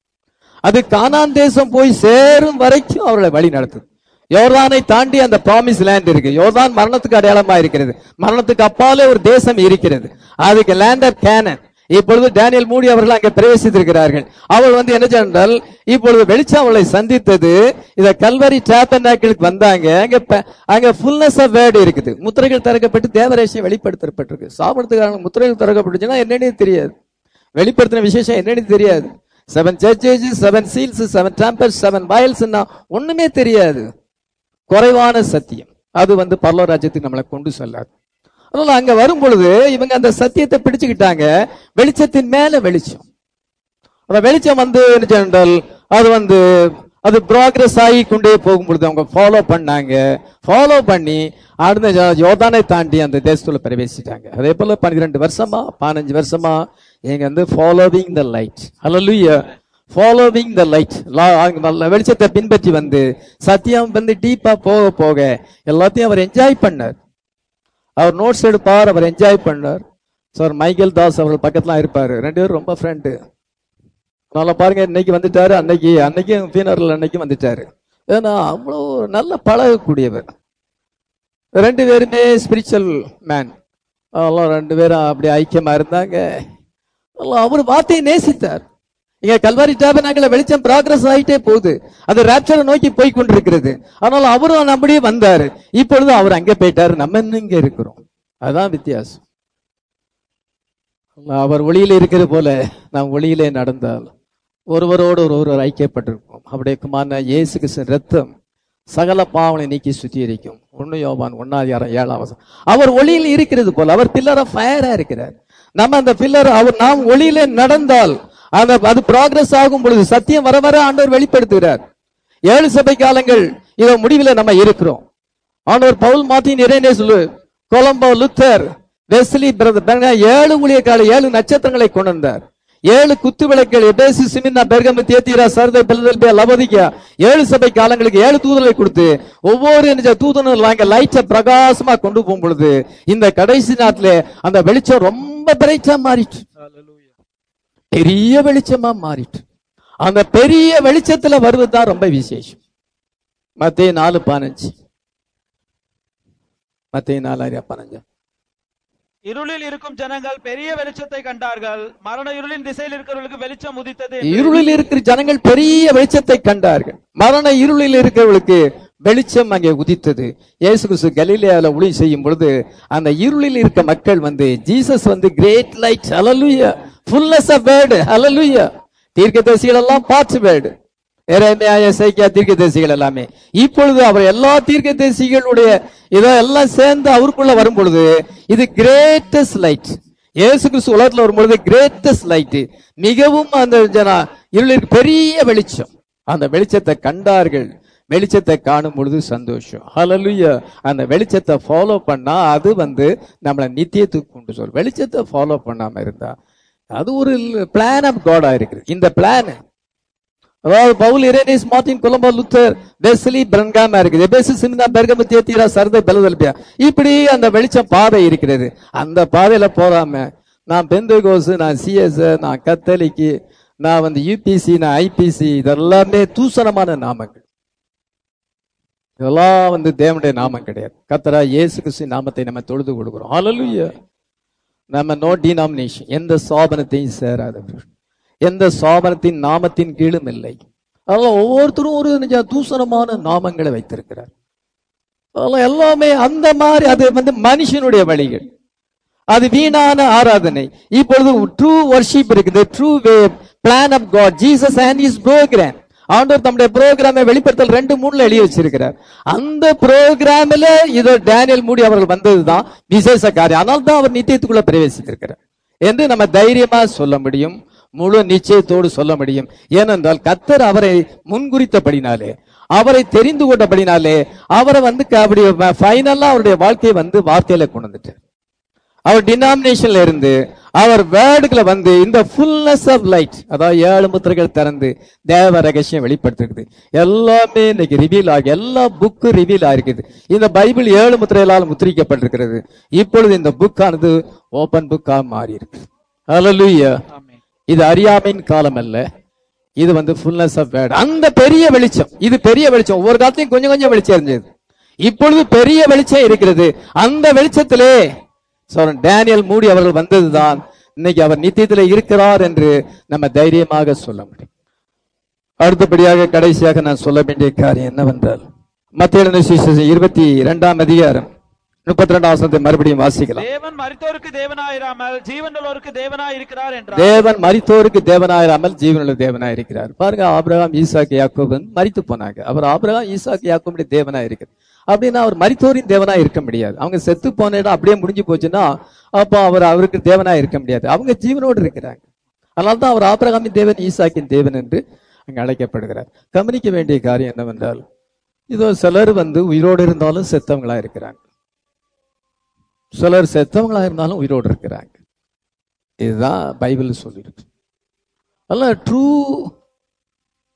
அது கானான் தேசம் போய் சேரும் வரைக்கும் அவர்களை வழி நடத்துது யோர்தானை தாண்டி அந்த ப்ராமிஸ் லேண்ட் இருக்கு யோர்தான் மரணத்துக்கு அடையாளமா இருக்கிறது மரணத்துக்கு அப்பாலே ஒரு தேசம் இருக்கிறது அதுக்கு லேண்ட் ஆஃப் கேனன் இப்பொழுது டேனியல் மூடி அவர்கள் அங்கே பிரவேசித்திருக்கிறார்கள் அவள் வந்து என்ன சொன்னால் இப்பொழுது வெளிச்சம் அவளை சந்தித்தது இத கல்வரி சாப்பனாக்களுக்கு வந்தாங்க அங்க ப- அங்க ஃபுல்னஸ் ஆஃப் வேர்டு இருக்குது முத்திரைகள் திறக்கப்பட்டு தேவரேஷம் வெளிப்படுத்தப்பட்டிருக்கு சாப்பிடறதுக்கான முத்திரைகள் திறக்கப்பட்டுச்சுன்னா என்னன்னே தெரியாது வெளிப்படுத்தின விசேஷம் என்னன்னு தெரியாது seven churches seven seals seven trumpets seven வயல்ஸ்னா ஒண்ணுமே தெரியாது குறைவான சத்தியம் அது வந்து பரலோ ராஜ்யத்துக்கு நம்மளை கொண்டு செல்லாது அதனால அங்க வரும் பொழுது இவங்க அந்த சத்தியத்தை பிடிச்சுக்கிட்டாங்க வெளிச்சத்தின் மேல வெளிச்சம் அந்த வெளிச்சம் வந்து என்ன சொன்னால் அது வந்து அது ப்ராக்ரஸ் ஆகி கொண்டே போகும் பொழுது அவங்க ஃபாலோ பண்ணாங்க ஃபாலோ பண்ணி அடுத்த ஜ- யோர்தானை தாண்டி அந்த தேசத்துல பிரவேசிட்டாங்க அதே போல பன்னிரெண்டு வருஷமா பதினஞ்சு வருஷமா எங்க வந்து following the light hallelujah following the light வெளிச்சத்தை பின்பற்றி வந்து சத்தியம் வந்து டீப்பா போக போக எல்லாத்தையும் அவர் என்ஜாய் பண்ணார் அவர் நோட்ஸ் எடுப்பார் அவர் என்ஜாய் பண்ணார் சார் மைக்கேல் தாஸ் அவர்கள் பக்கத்துல இருப்பாரு ரெண்டு பேரும் ரொம்ப ஃப்ரெண்டு நல்லா பாருங்க இன்னைக்கு வந்துட்டாரு அன்னைக்கு அன்னைக்கும் ஃபீனரல் அன்னைக்கும் வந்துட்டாரு ஏன்னா அவ்வளோ நல்ல பழகக்கூடியவர் ரெண்டு பேருமே ஸ்பிரிச்சுவல் மேன் அதெல்லாம் ரெண்டு பேரும் அப்படி ஐக்கியமா இருந்தாங்க அதெல்லாம் அவர் வார்த்தையை நேசித்தார் இங்க கல்வாரி டாபனாக்கள வெளிச்சம் ப்ராக்ரஸ் ஆயிட்டே போகுது அது ரேப்சரை நோக்கி போய் கொண்டிருக்கிறது ஆனால் அவரும் நம்மடியே வந்தாரு இப்பொழுது அவர் அங்கே போயிட்டாரு நம்ம இன்னும் இங்க இருக்கிறோம் அதான் வித்தியாசம் அவர் ஒளியில இருக்கிறது போல நாம் ஒளியிலே நடந்தால் ஒருவரோடு ஒருவர் ஐக்கியப்பட்டிருப்போம் அப்படியே குமாரன இயேசு கிறிஸ்து ரத்தம் சகல பாவனை நீக்கி சுத்திகரிக்கும் ஒன்னு யோவான் ஒன்னாதிகாரம் ஏழாம் வசனம் அவர் ஒளியில் இருக்கிறது போல அவர் பில்லர் ஆஃப் ஃபயரா இருக்கிறார் நம்ம அந்த பில்லர் அவர் நாம் ஒளியிலே நடந்தால் அந்த அது ப்ராக்ரஸ் ஆகும் பொழுது சத்தியம் வர வர ஆண்டவர் வெளிப்படுத்துகிறார் ஏழு சபை காலங்கள் இதோ முடிவில் நம்ம இருக்கிறோம் ஆண்டவர் பவுல் மாத்தின் இறைனே சொல்லு கொலம்போ லுத்தர் வெஸ்லி பிரதர் ஏழு ஊழியக்கால ஏழு நட்சத்திரங்களை கொண்டு வந்தார் ஏழு குத்து விளக்குகள் எபேசு சிமின்னா பெர்கமு தேத்தீரா சர்தை பிலதெல்பியா லபோதிக்கா ஏழு சபை காலங்களுக்கு ஏழு தூதர்களை கொடுத்து ஒவ்வொரு நிஜ தூதனும் அங்க லைட்டை பிரகாசமா கொண்டு போகும் பொழுது இந்த கடைசி நாட்டில அந்த வெளிச்சம் ரொம்ப பிரைட்டா மாறிட்டு பெரிய வெளிச்சமா மாறிட்டு அந்த பெரிய வெளிச்சத்துல வருவதுதான் ரொம்ப விசேஷம் மத்திய நாலு பதினஞ்சு மத்திய நாலாயிரம் பதினஞ்சு இருளில் இருக்கும் ஜனங்கள் பெரிய வெளிச்சத்தை கண்டார்கள் மரண இருளின் திசையில் இருக்கிறவர்களுக்கு வெளிச்சம் உதித்தது இருளில் இருக்கிற ஜனங்கள் பெரிய வெளிச்சத்தை கண்டார்கள் மரண இருளில் இருக்கிறவர்களுக்கு வெளிச்சம் அங்கே உதித்தது இயேசு கிறிஸ்து கலிலேயால ஒளி செய்யும் பொழுது அந்த இருளில் இருக்க மக்கள் வந்து ஜீசஸ் வந்து great light hallelujah fullness of word hallelujah தீர்க்கதரிசிகள் எல்லாம் பார்ட்ஸ் வேர்டு எரேமியா எசேக்கியா தீர்க்கதரிசிகள் எல்லாமே இப்பொழுது அவர் எல்லா தீர்க்கதரிசிகளுடைய இதோ எல்லாம் சேர்ந்து அவருக்குள்ள வரும் பொழுது இது கிரேட்டஸ்ட் லைட் இயேசு கிறிஸ்து உலகத்துல வரும்பொழுது கிரேட்டஸ்ட் லைட் மிகவும் அந்த ஜன இருளிற்கு பெரிய வெளிச்சம் அந்த வெளிச்சத்தை கண்டார்கள் வெளிச்சத்தை காணும் பொழுது சந்தோஷம் ஹalleluya அந்த வெளிச்சத்தை ஃபாலோ பண்ணா அது வந்து நம்மளை நித்தியத்துக்கு கொண்டு சொல் வெளிச்சத்தை ஃபாலோ பண்ணாம இருந்தா அது ஒரு பிளான் ஆஃப் காடா இருக்குது இந்த பிளான் அதாவது Paul Irenaeus Martin Columba Luther Wesley பிரன்காமா இருக்குது எபேசு சிமினா பெர்கமு தேத்தீரா சரதை பெலதல்பியா இப்படி அந்த வெளிச்சம் பாதை இருக்கிறது அந்த பாதையில போறாம நான் பெந்தகோஸ் நான் சிஎஸ் நான் கத்தலிக்கு நான் வந்து யூபிசி நான் ஐபிசி இதெல்லாமே தூசணமான நாமங்கள் இதெல்லாம் வந்து தேவனுடைய நாமம் கிடையாது கத்தரா இயேசு கிறிஸ்து நாமத்தை நம்ம தொழுது கொடுக்கிறோம் ஹalleluya நம்ம நோ டினாமினேஷன் எந்த சாபனத்தையும் சேராதவர்கள் எந்த சாபனத்தின் நாமத்தின் கீழும் இல்லை அதெல்லாம் ஒவ்வொருத்தரும் ஒரு நிஜ தூசணமான நாமங்களை வைத்திருக்கிறார் அதெல்லாம் எல்லாமே அந்த மாதிரி அது வந்து மனுஷனுடைய வழிகள் அது வீணான ஆராதனை இப்பொழுது ட்ரூ வர்ஷிப் இருக்குது true way plan of God Jesus and is program ஆண்டவர் தம்முடைய ப்ரோக்ராமை வெளிப்படுத்தல் ரெண்டு மூணுல எழுதி வச்சிருக்கிறார் அந்த ப்ரோக்ராமில் இதோ டேனியல் மூடி அவர்கள் வந்ததுதான் விசேஷ காரியம் அதனால தான் அவர் நித்தியத்துக்குள்ள பிரவேசித்திருக்கிறார் என்று நம்ம தைரியமா சொல்ல முடியும் முழு நிச்சயத்தோடு சொல்ல முடியும் ஏனென்றால் கத்தர் அவரை முன்குறித்தபடினாலே அவரை தெரிந்து கொண்டபடினாலே அவரை வந்து க- அப்படி ஃபைனலா அவருடைய வாழ்க்கையை வந்து வார்த்தையில கொண்டு வந்துட்டார் அவர் டினாமினேஷன்ல இருந்து அவர் வேர்டுக்குள்ள வந்து இந்த ஃபுல்னஸ் ஆஃப் லைட் அதாவது ஏழு முத்திரைகள் திறந்து தேவ ரகசியம் வெளிப்படுத்திருக்குது எல்லாமே இன்னைக்கு ரிவீல் ஆகி எல்லா புக்கு ரிவீல் ஆயிருக்குது இந்த பைபிள் ஏழு முத்திரைகளால் முத்திரிக்கப்பட்டிருக்கிறது இப்பொழுது இந்த புக்கானது ஓபன் புக்கா மாறி இருக்கு ஹalleluya ஆமென். இது அறியாமையின் காலம் அல்ல இது வந்து ஃபுல்னஸ் ஆஃப் வேர்ட் அந்த பெரிய வெளிச்சம் இது பெரிய வெளிச்சம் ஒவ்வொரு காலத்தையும் கொஞ்சம் கொஞ்சம் வெளிச்சம் இருந்தது இப்பொழுது பெரிய வெளிச்சம் இருக்கிறது அந்த வெளிச்சத்திலே சோரன் டேனியல் மூடி அவர்கள் வந்ததுதான் இன்னைக்கு அவர் நித்தியத்தில் இருக்கிறார் என்று நம்ம தைரியமாக சொல்ல முடியும் அடுத்தபடியாக கடைசியாக நான் சொல்ல வேண்டிய காரியம் என்னவென்றால் மத்திய இருபத்தி இரண்டாம் அதிகாரம் முப்பத்தி ரெண்டாம் வசனத்தை மறுபடியும் வாசிக்கலாம் தேவன் மரித்தோருக்கு தேவனாயிராமல் ஜீவனுள்ளோருக்கு தேவனாய் இருக்கிறார் என்றார் தேவன் மரித்தோருக்கு தேவனாயிராமல் ஜீவனுள்ள தேவனாய் இருக்கிறார் பாருங்க ஆபிரகாம் ஈசாக்கு யாக்கோபன் மரித்து போனாங்க அவர் ஆபிரகாம் ஈசாக்கு யாக்கோபுடைய தேவனாய் இருக்கிறார் அப்படின்னா அவர் மரித்தோரின் தேவனாய் இருக்க முடியாது அவங்க செத்து போன இடம் அப்படியே முடிஞ்சு போச்சுன்னா அப்போ அவர் அவருக்கு தேவனாய் இருக்க முடியாது அவங்க ஜீவனோடு இருக்கிறாங்க அதனால தான் அவர் ஆபிரகாமின் தேவன் ஈசாக்கின் தேவன் என்று அங்கு அழைக்கப்படுகிறார் கவனிக்க வேண்டிய காரியம் என்னவென்றால் இதோ சிலர் வந்து உயிரோடு இருந்தாலும் செத்தவங்களா இருக்கிறாங்க சிலர் செத்தவங்களா இருந்தாலும் உயிரோடு இருக்கிறாங்க இதுதான் பைபிள் சொல்லியிருக்கு அதெல்லாம் ட்ரூ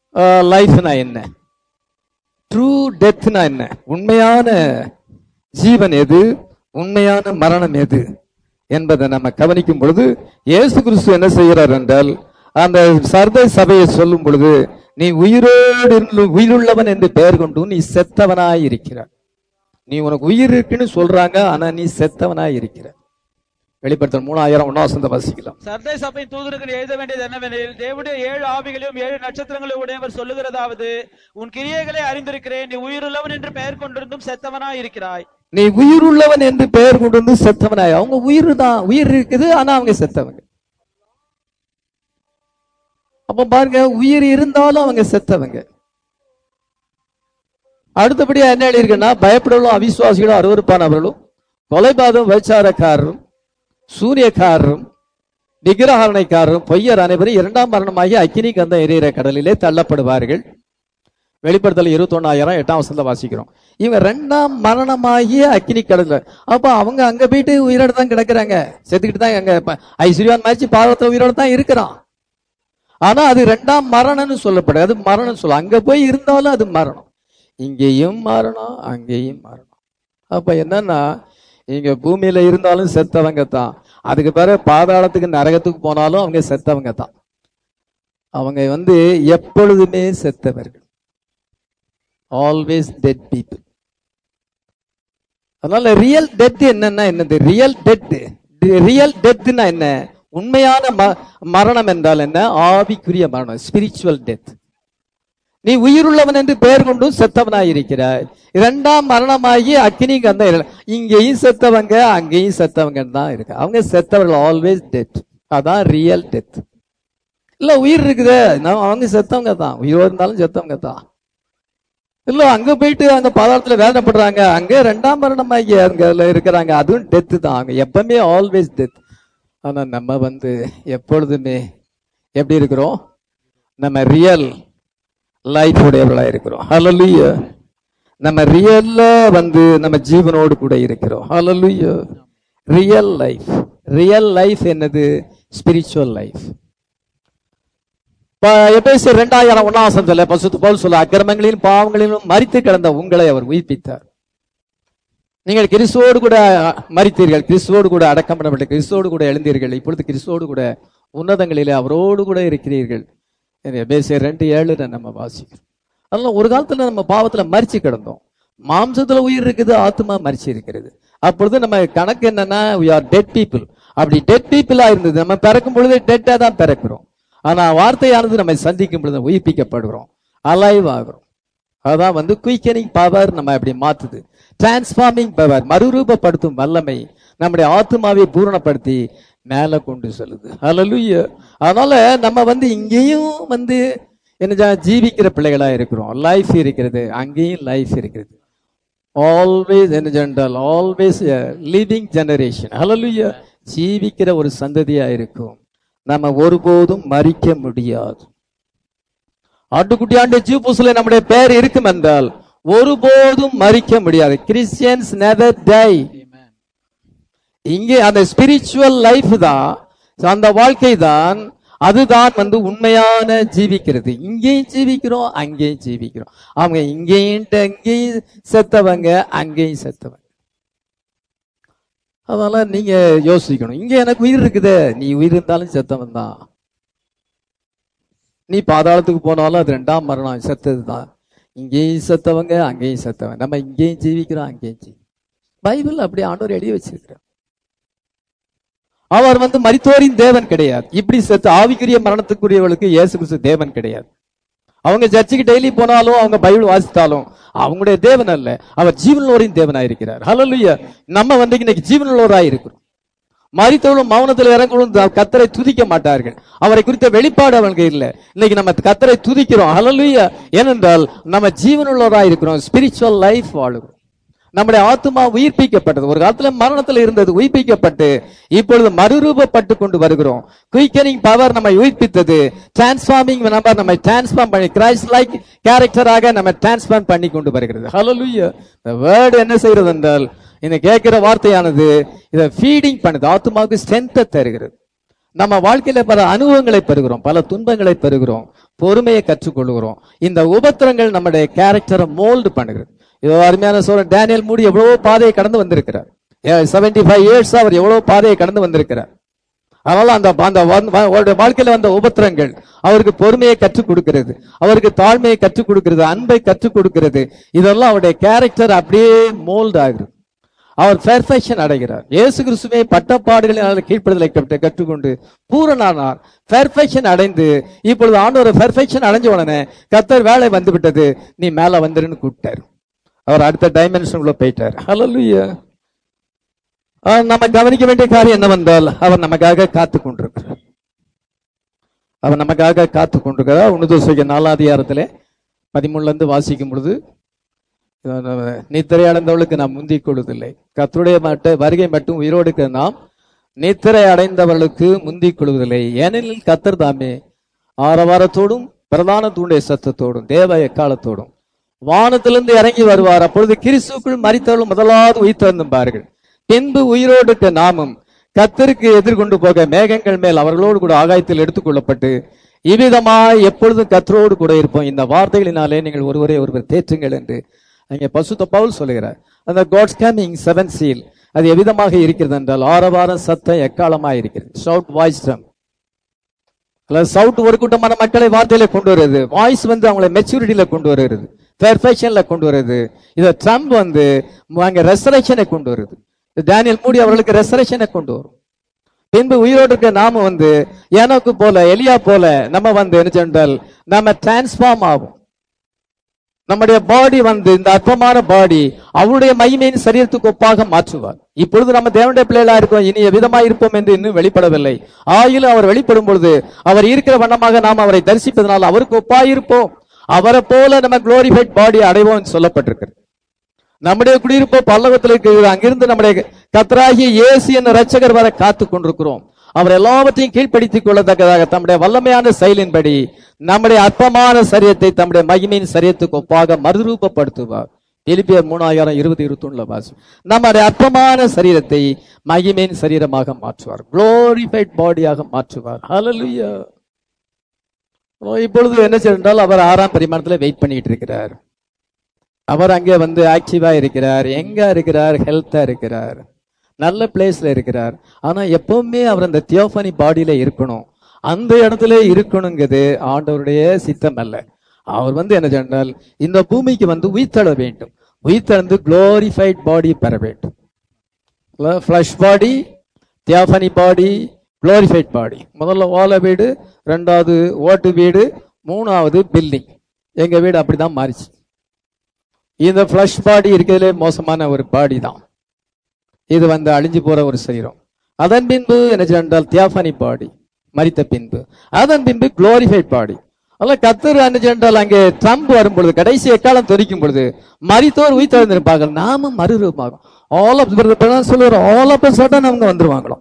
லைஃப்னா என்ன ட்ரூ டெத்னா என்ன உண்மையான ஜீவன் எது உண்மையான மரணம் எது என்பதை நம்ம கவனிக்கும் பொழுது இயேசு கிறிஸ்து என்ன செய்கிறார் என்றால் அந்த சர்தை சபையை சொல்லும் பொழுது நீ உயிரோடு இருந்து- உயிருள்ளவன் என்று பெயர் கொண்டு நீ செத்தவனாய் இருக்கிறார் நீ உனக்கு உயிர் இருக்குன்னு சொல்றாங்க ஆனா நீ செத்தவனாய் இருக்கிற வெளிப்படுத்தல் மூணாயிரம் ஒன்னாம் வசந்த வாசிக்கலாம் சர்தை சபையின் தூதர்கள் எழுத வேண்டியது என்னவெனில் தேவனுடைய ஏழு ஆவிகளையும் ஏழு நட்சத்திரங்களையும் உடையவர் சொல்லுகிறதாவது உன் கிரியைகளை அறிந்திருக்கிறேன் நீ உயிருள்ளவன் என்று பெயர் கொண்டிருந்தும் செத்தவனாய் இருக்கிறாய் நீ உயிருள்ளவன் என்று பெயர் கொண்டு வந்து செத்தவனாய் அவங்க உயிர் தான் உயிர் இருக்குது ஆனா அவங்க செத்தவங்க அப்ப பாருங்க உயிர் இருந்தாலும் அவங்க செத்தவங்க அடுத்தபடியா என்ன எழுதியிருக்குன்னா பயப்படுவதும் அவிசுவாசிகளும் அருவருப்பானவர்களும் கொலைபாதம் விபச்சாரக்காரரும் சூரியக்காரரும் விக்கிரகாரணைக்காரரும் பொய்யர் அனைவரும் இரண்டாம் மரணமாகி அக்கினி கந்த எரியிற கடலிலே தள்ளப்படுவார்கள் வெளிப்படுத்தல் இருபத்தொன்னாயிரம் எட்டாம் வசந்த வாசிக்கிறோம் இவங்க ரெண்டாம் மரணமாகிய அக்கினி கடல்ல அப்ப அவங்க அங்க போயிட்டு உயிரோட தான் கிடக்குறாங்க செத்துக்கிட்டு தான் அங்க ப- ஐஸ்வர்யான் மாச்சி பாவத்தை உயிரோட தான் இருக்கிறான் ஆனா அது ரெண்டாம் மரணம்னு சொல்லப்படுது அது மரணம் சொல்ல அங்க போய் இருந்தாலும் அது மரணம் இங்கேயும் மரணம் அங்கேயும் மரணம் அப்ப என்னன்னா இங்க பூமியில இருந்தாலும் செத்தவங்க தான் அதுக்கு பிறகு பாதாளத்துக்கு நரகத்துக்கு போனாலும் அவங்க செத்தவங்க தான் அவங்க வந்து எப்பொழுதுமே செத்தவர்கள் ஆல்வேஸ் டெட் பீப்புள் அதனால ரியல் டெத் என்னன்னா என்னது ரியல் டெத் ரியல் டெத்னா என்ன உண்மையான ம- மரணம் என்றால் என்ன ஆவிக்குரிய மரணம் ஸ்பிரிச்சுவல் டெத் நீ உயிருள்ளவன் என்று பெயர் கொண்டும் செத்தவனாய் இருக்கிறாய் இரண்டாம் மரணமாகி அக்கினி கந்த இங்கேயும் செத்தவங்க அங்கேயும் செத்தவங்க தான் இருக்கு அவங்க செத்தவர்கள் ஆல்வேஸ் டெத் அதான் ரியல் டெத் இல்ல உயிர் இருக்குதே நான் அவங்க செத்தவங்க தான் உயிரோடு இருந்தாலும் செத்தவங்க தான் இல்ல அங்க போயிட்டு அங்க பாதாளத்துல வேதனைப்படுறாங்க அங்க ரெண்டாம் மரணமாகி அங்க இருக்கிறாங்க அதுவும் டெத்து தான் அங்க எப்பவுமே ஆல்வேஸ் டெத் ஆனா நம்ம வந்து எப்பொழுதுமே எப்படி இருக்கிறோம் நம்ம ரியல் லைஃப் உடையவர்களா இருக்கிறோம் ஹalleluya நம்ம ரியல்ல வந்து நம்ம ஜீவனோடு கூட இருக்கிறோம் hallelujah real life real life என்னது ஸ்பிரிச்சுவல் லைஃப் எபேசியர் ரெண்டாயிரம் ஒன்னாம் வசனத்துல பசுத்து போல் சொல்ல அக்கிரமங்களிலும் பாவங்களிலும் மரித்து கிடந்த உங்களை அவர் உயிர்ப்பித்தார் நீங்கள் கிறிஸ்துவோடு கூட மரித்தீர்கள் கிறிஸ்துவோடு கூட அடக்கம் பண்ணப்பட்ட கிறிஸ்துவோடு கூட எழுந்தீர்கள் இப்பொழுது கிறிஸ்துவோடு கூட உன்னதங்களிலே அவரோடு கூட இருக்கிறீர்கள் எபேசியர் ரெண்டு ஏழுல நம்ம வாசிக்கிறோம் அதனால ஒரு காலத்துல நம்ம பாவத்துல மரிச்சு கிடந்தோம் மாம்சத்துல உயிர் இருக்குது ஆத்மா மரிச்சு இருக்கிறது அப்பொழுது நம்ம கணக்கு என்னன்னா we are டெட் பீப்புள் அப்படி டெட் பீப்புளா இருந்தது நம்ம பிறக்கும் பொழுது டெட்டா தான் பிறக்கிறோம் ஆனா வார்த்தையானது நம்ம சந்திக்கும் பொழுது உயிர்ப்பிக்கப்படுகிறோம் அலைவ் ஆகிறோம் அதான் வந்து குயிக்கனிங் பவர் நம்ம அப்படி மாத்துது டிரான்ஸ்ஃபார்மிங் பவர் மறுரூபப்படுத்தும் வல்லமை நம்முடைய ஆத்மாவை பூரணப்படுத்தி மேல கொண்டு செல்லுது ஹalleluya அதனால நம்ம வந்து இங்கேயும் வந்து என்ன ஜீவிக்கிற பிள்ளைகளா இருக்கிறோம் லைஃப் இருக்கிறது அங்கேயும் லைஃப் இருக்கிறது ஆல்வேஸ் என்ன general always living generation hallelujah ஜீவிக்கிற ஒரு சந்ததியா இருக்கும் நம்ம ஒருபோதும் மறிக்க முடியாது ஆட்டுக்குட்டியாண்டு ஜீவபூசல நம்முடைய பெயர் இருக்கும் என்றால் ஒருபோதும் மறிக்க முடியாது கிறிஸ்டியன்ஸ் நெவர் டை இங்கே அந்த ஸ்பிரிச்சுவல் லைஃப் தான் அந்த வாழ்க்கை தான் அதுதான் வந்து உண்மையான ஜீவிக்கிறது இங்கேயும் ஜீவிக்கிறோம் அங்கேயும் ஜீவிக்கிறோம் அவங்க இங்கேயும் இங்கேயும் செத்தவங்க அங்கேயும் செத்தவங்க அதனால நீங்க யோசிக்கணும் இங்க எனக்கு உயிர் இருக்குது நீ உயிர் இருந்தாலும் செத்தவன் தான் நீ பாதாளத்துக்கு போனாலும் அது ரெண்டாம் மரணம் செத்தது தான் இங்கேயும் செத்தவங்க அங்கேயும் செத்தவங்க நம்ம இங்கேயும் ஜீவிக்கிறோம் அங்கேயும் ஜீவி பைபிள் அப்படி ஆண்டவர் எழுதி வச்சிருக்கிறார் அவர் வந்து மரித்தோரின் தேவன் கிடையாது இப்படி செத்து ஆவிக்குரிய மரணத்துக்குரியவர்களுக்கு இயேசு கிறிஸ்து தேவன் கிடையாது அவங்க சர்ச்சுக்கு டெய்லி போனாலும் அவங்க பைபிள் வாசித்தாலும் அவங்களுடைய தேவன் அல்ல அவர் ஜீவனோரின் தேவனாய் இருக்கிறார் ஹalleluya நம்ம வந்து இன்னைக்கு ஜீவனோராய் இருக்கிறோம் மரித்தவளும் மௌனத்தில் இறங்களும் கத்தரை துதிக்க மாட்டார்கள் அவரை குறித்த வெளிப்பாடு அவங்களுக்கு இல்லை இன்னைக்கு நம்ம கத்தரை துதிக்கிறோம் ஹalleluya ஏனென்றால் நம்ம ஜீவனுள்ளவராய் இருக்கிறோம் ஸ்பிரிச்சுவல் லைஃப் வாழுகிறோம் நம்முடைய ஆத்மா உயிர்ப்பிக்கப்பட்டது ஒரு காலத்துல மரணத்துல இருந்தது உயிர்ப்பிக்கப்பட்டு இப்பொழுது மறுரூபப்பட்டு கொண்டு வருகிறோம் குயிக்கனிங் பவர் நம்மை உயிர்ப்பித்தது டிரான்ஸ்ஃபார்மிங் நம்பர் நம்மை டிரான்ஸ்ஃபார்ம் பண்ணி கிரைஸ்ட் லைக் கேரக்டராக நம்ம டிரான்ஸ்ஃபார்ம் பண்ணி கொண்டு வருகிறது ஹalleluya the word என்ன செய்கிறது என்றால் இந்த கேட்கிற வார்த்தையானது இதை ஃபீடிங் பண்ணுது ஆத்மாவுக்கு ஸ்ட்ரென்த்தை தருகிறது நம்ம வாழ்க்கையில பல அனுபவங்களை பெறுகிறோம் பல துன்பங்களை பெறுகிறோம் பொறுமையை கற்றுக்கொள்கிறோம் இந்த உபத்திரங்கள் நம்முடைய கேரக்டரை மோல்டு பண்ணுகிறது இதோ அருமையான சொல்ற டேனியல் மூடி எவ்வளவோ பாதையை கடந்து வந்திருக்கிறார் செவன்டி ஃபைவ் இயர்ஸ் அவர் எவ்வளவு பாதையை கடந்து வந்திருக்கிறார் அதனால அந்த அந்த வந்த- வ- அவருடைய வாழ்க்கையில வந்த உபத்திரங்கள் அவருக்கு பொறுமையை கற்றுக் கொடுக்கிறது அவருக்கு தாழ்மையை கற்றுக் கொடுக்கிறது அன்பை கற்றுக் கொடுக்கிறது இதெல்லாம் அவருடைய கேரக்டர் அப்படியே மோல்ட் ஆகுது அவர் பெர்ஃபெக்ஷன் அடைகிறார் இயேசு கிறிஸ்துவை பட்டப்பாடுகளினால் கீழ்ப்படுதலை கற்று- கற்றுக்கொண்டு பூரணானார் பெர்ஃபெக்ஷன் அடைந்து இப்பொழுது ஆண்டவர் பெர்ஃபெக்ஷன் அடைஞ்ச உடனே கத்தர் வேலை வந்து விட்டது நீ மேல வந்துருன்னு கூப்பிட்டார் அவர் அடுத்த டைமென்ஷனுக்குள்ள போயிட்டார் ஹalleluya ஆஹ் நம்ம கவனிக்க வேண்டிய காரியம் என்னவென்றால் அவர் நமக்காக காத்து கொண்டிருக்கிறார் அவர் நமக்காக காத்து கொண்டிருக்கிறார் உணர்ந்து நாலாதிகாரத்திலே பதிமூணுல இருந்து வாசிக்கும் பொழுது அஹ், நித்திரை அடைந்தவளுக்கு நாம் முந்திக் கொள்வதில்லை கர்த்தருடைய மட்ட வருகை மட்டும் உயிரோடு இருக்கிற நாம் நித்திரை அடைந்தவர்களுக்கு முந்திக் கொள்வதில்லை ஏனெனில் கத்தர் தாமே ஆரவாரத்தோடும் பிரதான தூண்டை சத்தத்தோடும் தேவ எக்காலத்தோடும் வானத்திலிருந்து இறங்கி வருவார் அப்பொழுது கிறிஸ்துக்குள் மறித்தவர்கள் முதலாவது உயிர்த்தெழுந்தார்கள் பின்பு உயிரோடு இருக்க நாமும் கத்தருக்கு எதிர்கொண்டு போக மேகங்கள் மேல் அவர்களோடு கூட ஆகாயத்தில் எடுத்துக்கொள்ளப்பட்டு இவ்விதமாய் எப்பொழுதும் கத்தரோடு கூட இருப்போம் இந்த வார்த்தைகளினாலே நீங்கள் ஒருவரே ஒருவர் தேற்றுங்கள் என்று அங்கே பசுத்த பவுல் சொல்லுகிறார் அந்த காட்ஸ் கமிங் செவன் சீல் அது எவ்விதமாக இருக்கிறது என்றால் ஆரவாரம் சத்தம் எக்காலமாக இருக்கிறது ஷவுட் வாய்ஸ் சவுட் ஒரு கூட்டமான மக்களை வார்த்தையில கொண்டு வருது வாய்ஸ் வந்து அவங்களை மெச்சூரிட்டியில கொண்டு வருகிறது பெர்ஃபெக்ஷன்ல கொண்டு வருது இத ட்ரம்ப் வந்து அங்க ரெசரேஷனை கொண்டு வருது டேனியல் மூடி அவர்களுக்கு ரெசரேஷனை கொண்டு வரும் பின்பு உயிரோடு இருக்க நாம வந்து எனக்கு போல எலியா போல நம்ம வந்து என்ன சென்றால் நம்ம டிரான்ஸ்ஃபார்ம் ஆகும் நம்முடைய பாடி வந்து இந்த அற்பமான பாடி அவருடைய மகிமையின் சரீரத்துக்கு ஒப்பாக மாற்றுவார் இப்பொழுது நம்ம தேவனுடைய பிள்ளைகளா இருக்கோம் இனி விதமா இருப்போம் என்று இன்னும் வெளிப்படவில்லை ஆயிலும் அவர் வெளிப்படும் பொழுது அவர் இருக்கிற வண்ணமாக நாம் அவரை தரிசிப்பதனால் அவருக்கு ஒப்பாயிருப்போம் அவரை போல நம்ம குளோரிஃபைட் பாடி அடைவோம் என்று சொல்லப்பட்டிருக்கிறது நம்முடைய குடியிருப்பு பல்லவத்தில் இருக்கிறது அங்கிருந்து நம்முடைய கத்தராகிய இயேசு என்ற ரட்சகர் வர காத்து கொண்டிருக்கிறோம் அவர் எல்லாவற்றையும் கீழ்ப்படுத்திக் கொள்ளத்தக்கதாக தம்முடைய வல்லமையான செயலின்படி நம்முடைய அற்பமான சரியத்தை தம்முடைய மகிமையின் சரியத்துக்கு ஒப்பாக மறுரூபப்படுத்துவார் எலிப்பியர் மூணாயிரம் இருபது இருபத்தொன்னுல வாசி நம்முடைய அற்பமான சரீரத்தை மகிமையின் சரீரமாக மாற்றுவார் குளோரிஃபைட் பாடியாக மாற்றுவார் ஹalleluya இப்பொழுது என்ன செய்தால் அவர் ஆறாம் பரிமாணத்துல வெயிட் பண்ணிட்டு இருக்கிறார் அவர் அங்கே வந்து ஆக்டிவா இருக்கிறார் எங்க இருக்கிறார் ஹெல்த்தா இருக்கிறார் நல்ல பிளேஸ்ல இருக்கிறார் ஆனா எப்பவுமே அவர் அந்த தியோபனி பாடியில இருக்கணும் அந்த இடத்துல இருக்கணுங்கிறது ஆண்டவருடைய சித்தம் அல்ல அவர் வந்து என்ன சொன்னால் இந்த பூமிக்கு வந்து உயிர்த்தெழ வேண்டும் உயிர்த்தெழுந்து குளோரிஃபைட் பாடி பெற வேண்டும் ஃப்ளஷ் பாடி தியாஃபனி பாடி குளோரிஃபைட் பாடி முதல்ல ஓலை வீடு ரெண்டாவது ஓட்டு வீடு மூணாவது பில்டிங் எங்க வீடு அப்படிதான் மாறிச்சு இந்த ஃப்ளஷ் பாடி இருக்கிறதுலே மோசமான ஒரு பாடி தான் இது வந்து அழிஞ்சு போற ஒரு சரீரம் அதன் பின்பு என்ன என்றால் தியாஃபனி பாடி மரித்த பின்பு அதன் பின்பு குளோரிஃபைட் பாடி அல்ல கத்தர் என்ன என்றால் அங்கே ட்ரம்ப் வரும் பொழுது கடைசி எக்காலம் தொரிக்கும் பொழுது மரித்தோர் உயிர்த்தெழுந்திருப்பார்கள் நாம மறுரூபமாகும் ஆல் ஆஃப் சொல்லுவார் ஆல் ஆஃப் சடன் அவங்க வந்துருவாங்களாம்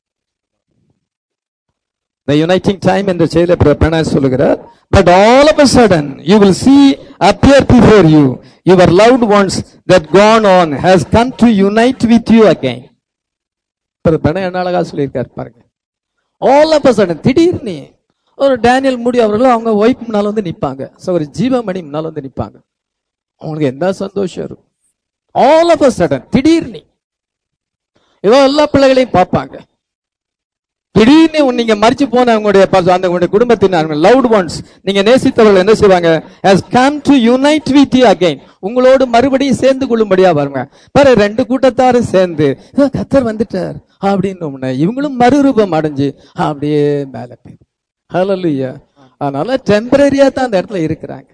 The uniting time என்ற செயலை பிரணாஸ் சொல்லுகிறார் but all of a sudden you will see appear before you your loved ones that gone on has come to unite with you again பிரண என்ன அழகா சொல்லியிருக்காரு பாருங்க ஆல் ஆஃப் a sudden திடீர்னு ஒரு டேனியல் மூடி அவர்களும் அவங்க ஒய்ஃப் முன்னால வந்து நிப்பாங்க ஸோ ஒரு ஜீவமணி முன்னால வந்து நிப்பாங்க அவங்களுக்கு என்ன சந்தோஷம் இருக்கும் ஆல் ஆஃப் a sudden திடீர்னு ஏதோ எல்லா பிள்ளைகளையும் பார்ப்பாங்க திடீர்னு உன் நீங்க மறிச்சு போன உங்களுடைய பச- அந்த உங்களுடைய குடும்பத்தின் லவ்ட் ஒன்ஸ் நீங்க நேசித்தவர்கள் என்ன செய்வாங்க has come to unite with you again உங்களோடு மறுபடியும் சேர்ந்து கொள்ளும்படியா வருங்க பாரு ரெண்டு கூட்டத்தாரும் சேர்ந்து "இதோ கத்தர் வந்துட்டார் அப்படின்னு உடனே இவங்களும் மறுரூபம் அடைஞ்சு அப்படியே மேல போய் ஹalleluya அதனால டெம்பரரியா தான் அந்த இடத்துல இருக்கிறாங்க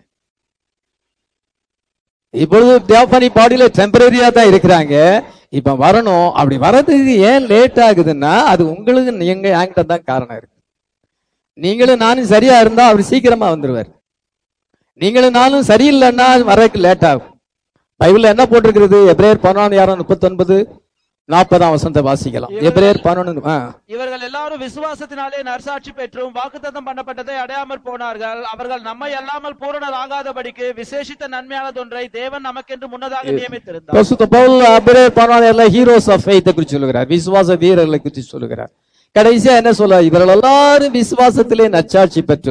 இப்பொழுது தியாபனி பாடியில டெம்பரரியா தான் இருக்கிறாங்க இப்ப வரணும் அப்படி வர்றதுக்கு ஏன் லேட் ஆகுதுன்னா அது உங்களுக்கு நீங்க என்கிட்ட தான் காரணம் இருக்கு நீங்களும் நானும் சரியா இருந்தா அவர் சீக்கிரமா வந்துருவார் நீங்களும் நானும் சரியில்லைன்னா வரக்கு லேட் ஆகும் பைபிள்ல என்ன போட்டிருக்கிறது எப்ரேயர் பதினொன்று யாரும் முப்பத்தொன்பது நாற்பதாம் வசனத்தை வாசிக்கலாம் எப்ரேயர் பதினொன்று ஆ இவர்கள் எல்லாரும் விசுவாசத்தினாலே நற்சாட்சி பெற்றும் வாக்குத்தத்தம் பண்ணப்பட்டதை அடையாமல் போனார்கள் அவர்கள் நம்மை அல்லாமல் பூரணர் ஆகாதபடிக்கு விசேஷித்த நன்மையானதொன்றை தேவன் நமக்கென்று முன்னதாக நியமித்திருந்தார் பரிசுத்த பவுல் எபிரேயர் பதினாறுல ஹீரோஸ் ஆஃப் ஃபெய்த் குறித்து சொல்லுகிறார் விசுவாச வீரர்களை குறித்து சொல்லுகிறார் கடைசியா என்ன சொல்ல இவர்கள் எல்லாரும் விசுவாசத்திலே நச்சாட்சி பெற்றும்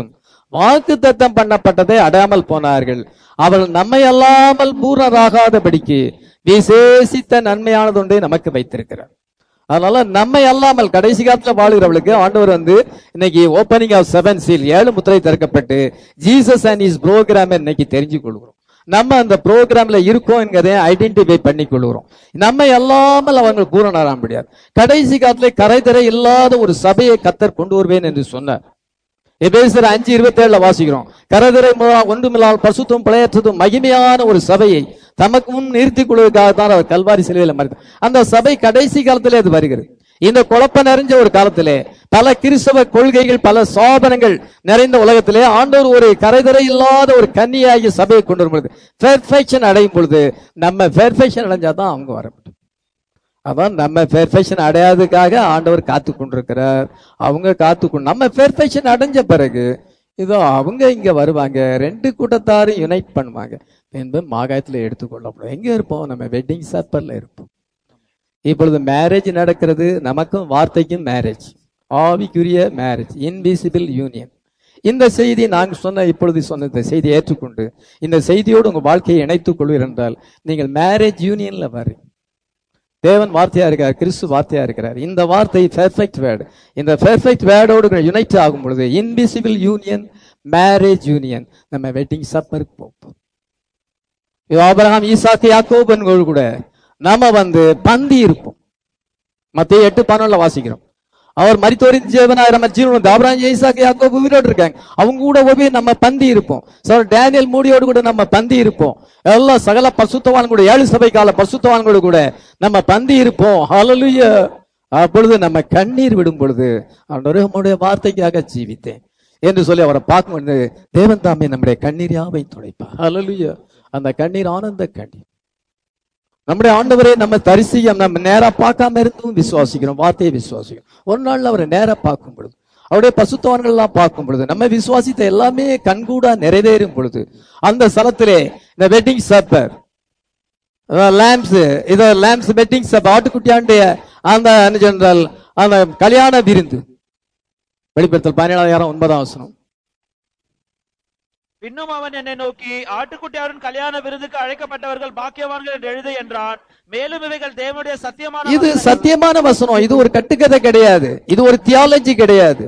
வாக்கு தத்தம் பண்ணப்பட்டதை அடையாமல் போனார்கள் அவர்கள் நம்மை அல்லாமல் பூர்ணராகாதபடிக்கு விசேஷித்த நன்மையானது ஒன்றை நமக்கு வைத்திருக்கிறார் அதனால நம்மை அல்லாமல் கடைசி காலத்துல வாழுகிறவளுக்கு ஆண்டவர் வந்து இன்னைக்கு ஓப்பனிங் ஆஃப் செவன் சீல் ஏழு முத்திரை திறக்கப்பட்டு ஜீசஸ் அண்ட் இஸ் ப்ரோக்ராம் இன்னைக்கு தெரிஞ்சு கொள்கிறோம் நம்ம அந்த ப்ரோக்ராம்ல இருக்கோம் என்கிறதை ஐடென்டிஃபை பண்ணி கொள்கிறோம் நம்ம அல்லாமல் அவங்க பூரணராக முடியாது கடைசி காலத்துல கரைதரை இல்லாத ஒரு சபையை கத்தர் கொண்டு வருவேன் என்று சொன்னார் எபேசர் அஞ்சு இருபத்தி ஏழுல வாசிக்கிறோம் கரதிரை ஒன்றுமில்லால் பசுத்தும் பிழையற்றதும் மகிமையான ஒரு சபையை தமக்கு முன் நிறுத்திக் கொள்வதற்காக தான் அவர் கல்வாரி சிலுவையில மறித்தார் அந்த சபை கடைசி காலத்திலே அது வருகிறது இந்த குழப்ப நிறைஞ்ச ஒரு காலத்திலே பல கிறிஸ்தவ கொள்கைகள் பல சாதனங்கள் நிறைந்த உலகத்திலே ஆண்டவர் ஒரு கரைதரை இல்லாத ஒரு கன்னியாகிய சபையை கொண்டு வரும்பொழுது பெர்ஃபெக்ஷன் அடையும் பொழுது நம்ம பெர்ஃபெக்ஷன் அடைஞ்சாதான் அவங்க வர முடியும் அதான் நம்ம பெர்ஃபெக்ஷன் அடையாததுக்காக ஆண்டவர் காத்து கொண்டிருக்கிறார் அவங்க காத்து கொண்டு நம்ம பெர்ஃபெக்ஷன் அடைஞ்ச பிறகு இதோ அவங்க இங்க வருவாங்க ரெண்டு கூட்டத்தாரும் யுனைட் பண்ணுவாங்க என்பது மாகாயத்துல எடுத்துக்கொள்ளப்படும் எங்க இருப்போம் நம்ம வெட்டிங் சப்பர்ல இருப்போம் இப்பொழுது மேரேஜ் நடக்கிறது நமக்கும் வார்த்தைக்கும் மேரேஜ் ஆவிக்குரிய மேரேஜ் இன்விசிபிள் யூனியன் இந்த செய்தி நாங்கள் சொன்ன இப்பொழுது சொன்ன இந்த செய்தியை ஏற்றுக்கொண்டு இந்த செய்தியோடு உங்க வாழ்க்கையை இணைத்துக் கொள்வீர் என்றால் நீங்கள் மேரேஜ் யூனியன்ல வர்றீங்க தேவன் வார்த்தையா இருக்கார் கிறிஸ்து வார்த்தையா இருக்கிறார் இந்த வார்த்தை பெர்ஃபெக்ட் வேர்டு இந்த பெர்ஃபெக்ட் வேர்டோடு யுனைட் ஆகும் பொழுது இன்விசிபிள் யூனியன் மேரேஜ் யூனியன் நம்ம வெட்டிங் சப்பருக்கு போப்போம் இது ஆபிரகாம் ஈசாக்கு யாக்கோபன்கள் கூட நாம வந்து பந்தி இருப்போம் மத்திய எட்டு பதினொன்றுல வாசிக்கிறோம் அவர் மரித்தோரின் ஜீவனாயிரம் ஜீவன் ஆபிரகாம் ஈசாக்கு யாக்கோபு உயிரோடு இருக்காங்க அவங்க கூட போய் நம்ம பந்தி இருப்போம் சார் டேனியல் மூடியோடு கூட நம்ம பந்தி இருப்போம் எல்லா சகல பசுத்தவான் கூட ஏழு சபை கால பசுத்தவான்களோடு கூட நம்ம பந்தி இருப்போம் ஹalleluya அப்பொழுது நம்ம கண்ணீர் விடும் பொழுது ஆண்டவரே உம்முடைய வார்த்தைக்காக ஜீவித்தேன் என்று சொல்லி அவரை பார்க்கும் தேவன் தாமே நம்முடைய கண்ணீர் யாவை துடைப்பார் ஹalleluya அந்த கண்ணீர் ஆனந்த கண்ணீர் நம்முடைய ஆண்டவரே நம்ம தரிசிக்க நம்ம நேரா பார்க்காம இருந்தும் விசுவாசிக்கிறோம் வார்த்தையை விசுவாசிக்கிறோம் ஒரு நாள்ல அவரை நேரா பார்க்கும் பொழுது அவருடைய பசுத்தவான்கள் எல்லாம் பார்க்கும் பொழுது நம்ம விசுவாசித்த எல்லாமே கண்கூடா நிறைவேறும் பொழுது அந்த ஸ்தலத்திலே இந்த வெட்டிங் சப்பர் லேம்ப்ஸ் இதோ லேம்ப்ஸ் வெட்டிங் சப் ஆட்டுக்குட்டியாண்டுடைய அந்த என்ன சொன்னால் அந்த கல்யாண விருந்து வெளிப்படுத்தல் பதினேழாயிரம் ஒன்பதாம் வசனம் பின்னும் அவன் என்னை நோக்கி ஆட்டுக்குட்டியாரின் கல்யாண விருதுக்கு அழைக்கப்பட்டவர்கள் பாக்கியவான்கள் என்று எழுது என்றான் மேலும் இவைகள் தேவனுடைய சத்தியமான இது வசனங்கள். சத்தியமான வசனம் இது ஒரு கட்டுக்கதை கிடையாது இது ஒரு தியாலஜி கிடையாது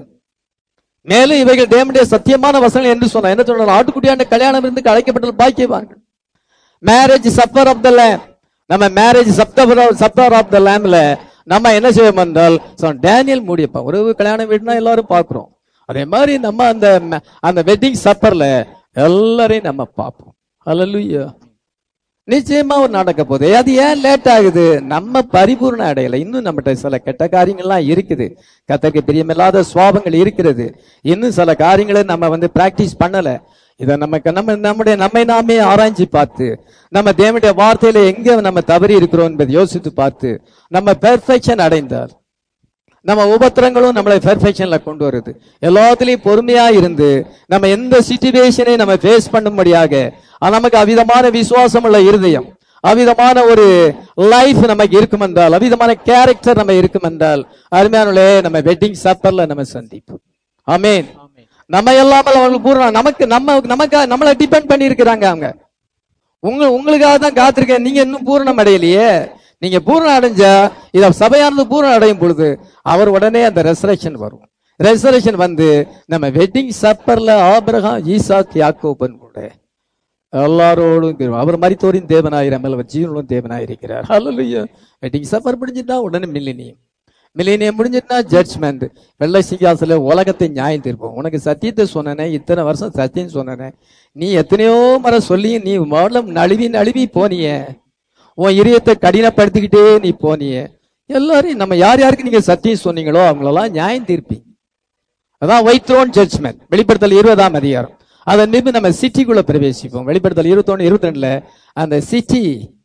மேலும் இவைகள் தேவனுடைய சத்தியமான வசனங்கள் என்று சொன்ன என்ன சொன்னார் ஆட்டுக்குட்டியாண்ட கல்யாணம் இருந்து அழைக்கப்பட்ட பாக்கியவான்கள் marriage supper of the lamb நம்ம மேரேஜ் சப்தர் சப்தர் ஆஃப் த லேம்ல நம்ம என்ன செய்வோம் என்றால் so டேனியல் மூடியப்பா ஒரு கல்யாணம் வீடுனா எல்லாரும் பார்க்கிறோம் அதே மாதிரி நம்ம அந்த ம- அந்த வெட்டிங் சப்பர்ல எல்லாரையும் நம்ம பார்ப்போம் ஹalleluya நிச்சயமா ஒரு நடக்க போகுது அது ஏன் லேட் ஆகுது நம்ம பரிபூர்ண அடையல இன்னும் நம்மகிட்ட சில கெட்ட காரியங்கள்லாம் இருக்குது கத்தருக்கு பிரியமில்லாத சுவாபங்கள் இருக்கிறது இன்னும் சில காரியங்களை நம்ம வந்து பிராக்டிஸ் பண்ணல இதை நமக்கு நம்ம நம்முடைய நம்மை நாமே ஆராய்ச்சி பார்த்து நம்ம தேவனுடைய வார்த்தையில எங்க நம்ம தவறி இருக்கிறோம் என்பதை யோசித்து பார்த்து நம்ம பெர்ஃபெக்ஷன் அடைந்தால் நம்ம உபத்திரங்களும் நம்மளை பெர்ஃபெக்ஷன்ல கொண்டு வருது எல்லாத்துலயும் பொறுமையா இருந்து நம்ம எந்த சிச்சுவேஷனையும் நம்ம ஃபேஸ் பண்ணும்படியாக அஹ் நமக்கு அவிதமான விசுவாசம் உள்ள இருதயம் அவிதமான ஒரு லைஃப் நமக்கு இருக்கும் என்றால் அவிதமான கேரக்டர் நம்ம இருக்கும் என்றால் அருமையானே நம்ம வெட்டிங் சப்பர்ல நம்ம சந்திப்போம் ஆமென் நம்ம இல்லாமல் அவங்களுக்கு பூர்ணம் நமக்கு நம்ம நமக்கு நம்மளை டிபெண்ட் பண்ணி இருக்கிறாங்க அவங்க உங்க உங்களுக்காக தான் காத்திருக்கேன் நீங்க இன்னும் பூரணம் அடையலையே நீங்க பூரணம் அடைஞ்சா இத சபையானது பூரணம் அடையும் பொழுது அவர் உடனே அந்த ரெசரேஷன் வரும் ரெசரேஷன் வந்து நம்ம வெட்டிங் சப்பர்ல ஆபிரகாம் ஈசாக் யாக்கோபன் கூட எல்லாரோடும் இருக்கிறோம். அவர் மரித்தோரின் தேவனாயிரம் அவர் ஜீவனும் தேவனாயிருக்கிறார் ஹalleluya வெட்டிங் சப்பர் முடிஞ்சிட்டா உடனே மில்லினியம் மில்லினியம் முடிஞ்சிட்டா ஜட்ஜ்மெண்ட் வெள்ளை சிங்காசல உலகத்தை நியாயம் தீர்ப்போம் உனக்கு சத்தியத்தை சொன்னனே இத்தனை வருஷம் சத்தியம் சொன்னனே நீ எத்தனையோ முறை சொல்லி நீ முதல்ல நழுவி நழுவி போனியே உன் இதயத்தை கடினப்படுத்திக்கிட்டே நீ போனியே எல்லாரையும் நம்ம யார் யாருக்கு நீங்க சத்தியம் சொன்னீங்களோ அவங்களெல்லாம் நியாயம் தீர்ப்பீங்க அதான் ஒயிட் த்ரோன் ஜட்ஜ்மெண்ட் வெளிப்படுத்தல் இருபதாம் அதிகாரம் அதன் மீது நம்ம சிட்டிக்குள்ள பிரவேசிப்போம் வெளிப்படுத்தல் இருபத்தொன்னு இருபத்தி ரெண்டுல அந்த சிட்டி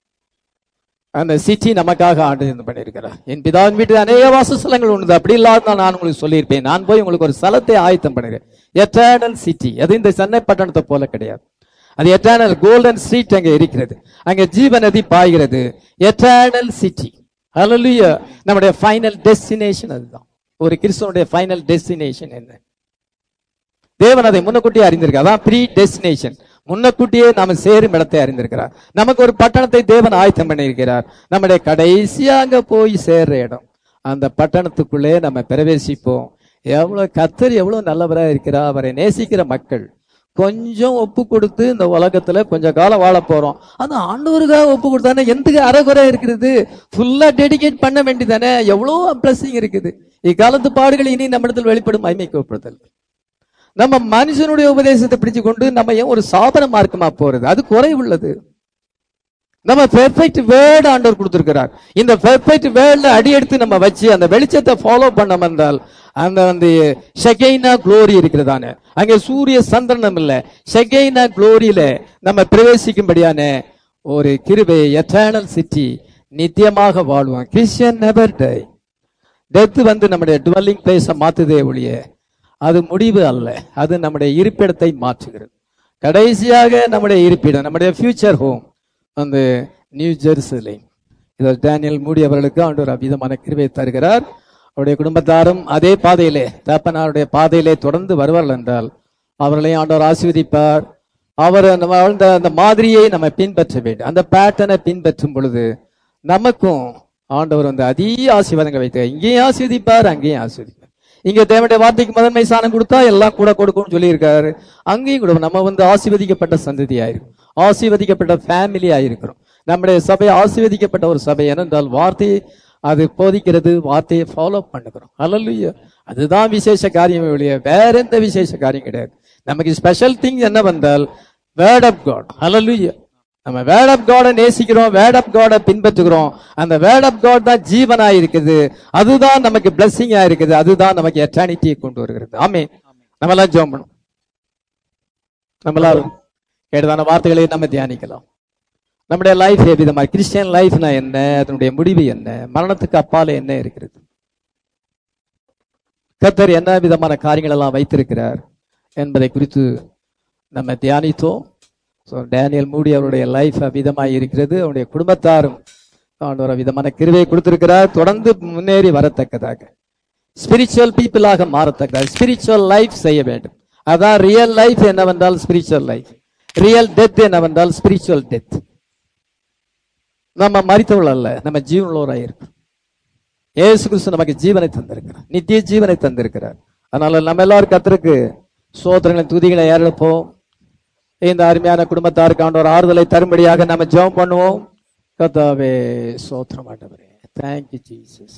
அந்த சிட்டி நமக்காக ஆண்டு இது பண்ணியிருக்கிறார் என் பிதாவின் வீட்டில் அநேக வாசஸ்தலங்கள் உண்டு அப்படி இல்லாத நான் உங்களுக்கு சொல்லியிருப்பேன் நான் போய் உங்களுக்கு ஒரு ஸ்தலத்தை ஆயத்தம் பண்ணுகிறேன் எட்டர்னல் சிட்டி அது இந்த சென்னை பட்டணத்தை போல கிடையாது அது எட்டர்னல் கோல்டன் ஸ்ட்ரீட் அங்க இருக்கிறது அங்க ஜீவ நதி பாய்கிறது எட்டர்னல் சிட்டி ஹalleluya நம்முடைய ஃபைனல் டெஸ்டினேஷன் அதுதான் ஒரு கிறிஸ்தவனுடைய ஃபைனல் டெஸ்டினேஷன் என்ன தேவன் அதை முன்னக்கூட்டியே அறிந்திருக்கார் அதான் ப்ரீ டெஸ்டினேஷன் முன்னக்கூட்டியே நாம சேரும் இடத்தை அறிந்திருக்கிறார் நமக்கு ஒரு பட்டணத்தை தேவன் ஆயத்தம் பண்ணியிருக்கிறார் நம்முடைய கடைசியா அங்க போய் சேர்ற இடம் அந்த பட்டணத்துக்குள்ளே நம்ம பிரவேசிப்போம் எவ்வளவு கத்தர் எவ்வளவு நல்லவரா இருக்கிறார் அவரை நேசிக்கிற மக்கள் கொஞ்சம் ஒப்பு கொடுத்து இந்த உலகத்துல கொஞ்ச காலம் வாழ போறோம் அது ஆண்டவருக்காக ஒப்பு கொடுத்தானே எந்துக்கு அறகுறை இருக்கிறது ஃபுல்லா டெடிகேட் பண்ண வேண்டியதானே எவ்வளவு பிளஸிங் இருக்குது இக்காலத்து பாடுகள் இனி நம்மிடத்தில் வெளிப்படும் மகிமைக்கப்படுதல் நம்ம மனுஷனுடைய உபதேசத்தை பிடிச்சு கொண்டு நம்ம ஏன் ஒரு சாதன மார்க்கமா போறது அது குறைவுள்ளது நம்ம பெர்ஃபெக்ட் வேர்டு ஆண்டவர் கொடுத்திருக்கிறார் இந்த பெர்ஃபெக்ட் வேர்ட்ல அடி எடுத்து நம்ம வச்சு அந்த வெளிச்சத்தை ஃபாலோ பண்ண என்றால் அந்த வந்து ஷெகைனா குளோரி இருக்கிறதானே அங்கே சூரிய சந்திரனம் இல்ல ஷெகைனா குளோரியில நம்ம பிரவேசிக்கும்படியான ஒரு கிருபை எட்டர்னல் சிட்டி நித்தியமாக வாழ்வோம் கிறிஸ்டியன் நெவர் டை டெத் வந்து நம்முடைய டுவெல்லிங் பிளேஸை மாத்துதே ஒழிய அது முடிவு அல்ல அது நம்முடைய இருப்பிடத்தை மாற்றுகிறது கடைசியாக நம்முடைய இருப்பிடம் நம்முடைய ஃபியூச்சர் ஹோம் அந்த நியூ ஜெருசலேம் இதை டேனியல் மூடி அவர்களுக்கு ஆண்டவர் அவ்விதமான கிருபை தருகிறார் அவருடைய குடும்பத்தாரும் அதே பாதையிலே தப்பனாருடைய பாதையிலே தொடர்ந்து வருவார்கள் என்றால் அவர்களையும் ஆண்டவர் ஆசீர்வதிப்பார் அவர் அந்த வாழ்ந்த அந்த மாதிரியை நம்ம பின்பற்ற வேண்டும் அந்த பேட்டர்னை பின்பற்றும் பொழுது நமக்கும் ஆண்டவர் வந்து அதிக ஆசீர்வாதங்களை வைத்து இங்கேயும் ஆசீர்வதிப்பார் அங்கேயும் ஆசீர்வதிப்பார் இங்க தேவனுடைய வார்த்தைக்கு முதன்மை சாணம் கொடுத்தா எல்லாம் கூட கொடுக்கும்னு சொல்லியிருக்காரு அங்கேயும் கூட நம்ம வந்து ஆசீர்வதிக்கப்பட்ட சந்ததி ஆயிருக்கும் ஆசீர்வதிக்கப்பட்ட ஃபேமிலி ஆயிருக்கிறோம் நம்முடைய சபை ஆசீர்வதிக்கப்பட்ட ஒரு சபை ஏனென்றால் வார்த்தையை அது போதிக்கிறது வார்த்தையை ஃபாலோ பண்ணுகிறோம் அல்லல்லையா அதுதான் விசேஷ காரியம் ஒழிய வேற எந்த விசேஷ காரியம் கிடையாது நமக்கு ஸ்பெஷல் திங் என்ன வந்தால் வேர்ட் ஆஃப் காட் அல்லல்லையா நம்ம வேர்ட் ஆஃப் காடை நேசிக்கிறோம் வேர்ட் ஆஃப் காடை பின்பற்றுகிறோம் அந்த வேர்ட் ஆஃப் காட் தான் ஜீவனா இருக்குது அதுதான் நமக்கு பிளஸ்ஸிங்கா இருக்குது அதுதான் நமக்கு எட்டர்னிட்டியை கொண்டு வருகிறது ஆமே நம்ம எல்லாம் ஜோம் பண்ணும் நம்ம எல்லாரும் கேட்டதான வார்த்தைகளை நம்ம தியானிக்கலாம் நம்முடைய லைஃப் எவ்விதமா கிறிஸ்டியன் லைஃப்னா என்ன அதனுடைய முடிவு என்ன மரணத்துக்கு அப்பால என்ன இருக்கிறது கத்தர் என்ன விதமான காரியங்கள் எல்லாம் வைத்திருக்கிறார் என்பதை குறித்து நம்ம தியானித்தோம் ஸோ டேனியல் மூடி அவருடைய லைஃப் விதமாய் இருக்கிறது அவருடைய குடும்பத்தாரும் ஆண்டவர் விதமான கிருவை கொடுத்திருக்கிறார் தொடர்ந்து முன்னேறி வரத்தக்கதாக ஸ்பிரிச்சுவல் பீப்புளாக மாறத்தக்கதாக ஸ்பிரிச்சுவல் லைஃப் செய்ய வேண்டும் அதான் ரியல் லைஃப் என்னவென்றால் ஸ்பிரிச்சுவல் லைஃப் ரியல் டெத் என்னவென்றால் ஸ்பிரிச்சுவல் டெத் நம்ம மறித்தவள் அல்ல நம்ம ஜீவனுள்ளவராக இருக்கிறோம் ஏசு கிறிஸ்து நமக்கு ஜீவனை தந்திருக்கிறார் நித்திய ஜீவனை தந்திருக்கிறார் அதனால நம்ம எல்லாரும் கத்தருக்கு சோதரங்களின் துதிகளை ஏறப்போம் இந்த அருமையான குடும்பத்தாருக்கு ஆண்டவர் ஆறுதலை தரும்படியாக நம்ம ஜெபம் பண்ணுவோம் கத்தாவே சோத்திரம் ஆண்டவரே தேங்க்யூ ஜீசஸ்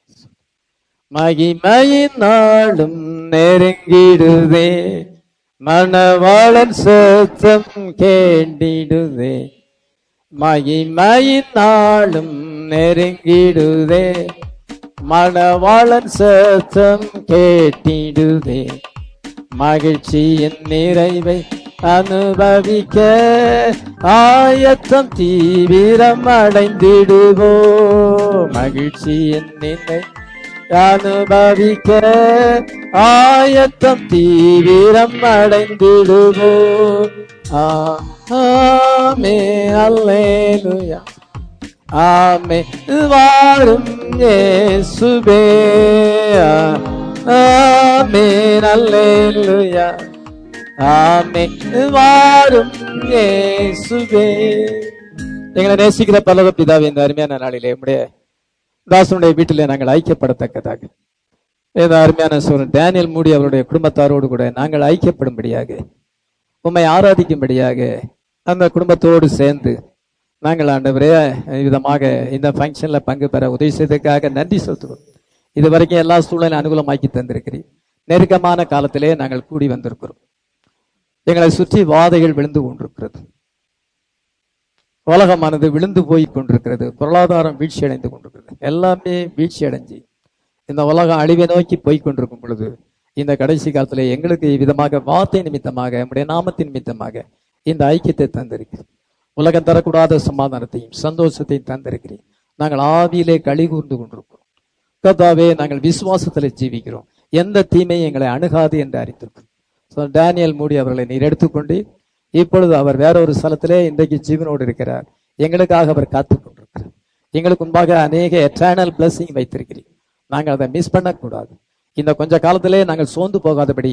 மகிமையின் நாளும் நெருங்கிடுதே மணவாளன் சத்தம் கேண்டிடுதே மகிமையின் நாளும் நெருங்கிடுதே மணவாளன் சத்தம் கேட்டிடுதே மகிழ்ச்சியின் நிறைவை அனுபவிக்க ஆயத்தம் தீவிரம் அடைந்திடுவோ மகிழ்ச்சியின் நிலை அனுபவிக்க ஆயத்தம் தீவிரம் அடைந்திடுவோ ஆமே அல்லேலுயா ஆமே வாரும் இயேசுவே ஆமே அல்லேலுயா ஆமே வாரும் இயேசுவே எங்களை நேசிக்கிற பல்லவ பிதாவே இந்த அருமையான நாளிலே உடைய தாசனுடைய வீட்டிலே நாங்கள் ஐக்கியப்படத்தக்கதாக ஏதோ அருமையான சூழல் டேனியல் மூடி அவருடைய குடும்பத்தாரோடு கூட நாங்கள் ஐக்கியப்படும்படியாக உம்மை ஆராதிக்கும்படியாக அந்த குடும்பத்தோடு சேர்ந்து நாங்கள் ஆண்டவரே விதமாக இந்த ஃபங்க்ஷன்ல பங்கு பெற உதவி செய்ததுக்காக நன்றி செலுத்துவோம் இது வரைக்கும் எல்லா சூழலையும் அனுகூலமாக்கி தந்திருக்கிறீர் நெருக்கமான காலத்திலே நாங்கள் கூடி வந்திருக்கிறோம் எங்களை சுற்றி வாதைகள் விழுந்து கொண்டிருக்கிறது உலகமானது விழுந்து போய் கொண்டிருக்கிறது பொருளாதாரம் வீழ்ச்சி அடைந்து கொண்டிருக்கிறது எல்லாமே வீழ்ச்சி அடைஞ்சு இந்த உலகம் அழிவை நோக்கி போய் கொண்டிருக்கும் பொழுது இந்த கடைசி காலத்துல எங்களுக்கு விதமாக வார்த்தை நிமித்தமாக நம்முடைய நாமத்தின் நிமித்தமாக இந்த ஐக்கியத்தை தந்திருக்கிறேன் உலகம் தரக்கூடாத சமாதானத்தையும் சந்தோஷத்தையும் தந்திருக்கிறேன் நாங்கள் ஆவியிலே களி கூர்ந்து கொண்டிருக்கிறோம் கர்த்தாவே நாங்கள் விசுவாசத்தில் ஜீவிக்கிறோம் எந்த தீமையும் எங்களை அணுகாது என்று அறிந்திருக்கிறோம் ஸோ டேனியல் மூடி அவர்களை நீர் எடுத்துக்கொண்டு இப்பொழுது அவர் வேற ஒரு ஸ்தலத்திலே இன்றைக்கு ஜீவனோடு இருக்கிறார் எங்களுக்காக அவர் காத்து கொண்டிருக்கிறார் எங்களுக்கு முன்பாக அநேக எட்டர்னல் பிளஸிங் வைத்திருக்கிறீர் நாங்கள் அதை மிஸ் பண்ணக்கூடாது இந்த கொஞ்ச காலத்திலே நாங்கள் சோர்ந்து போகாதபடி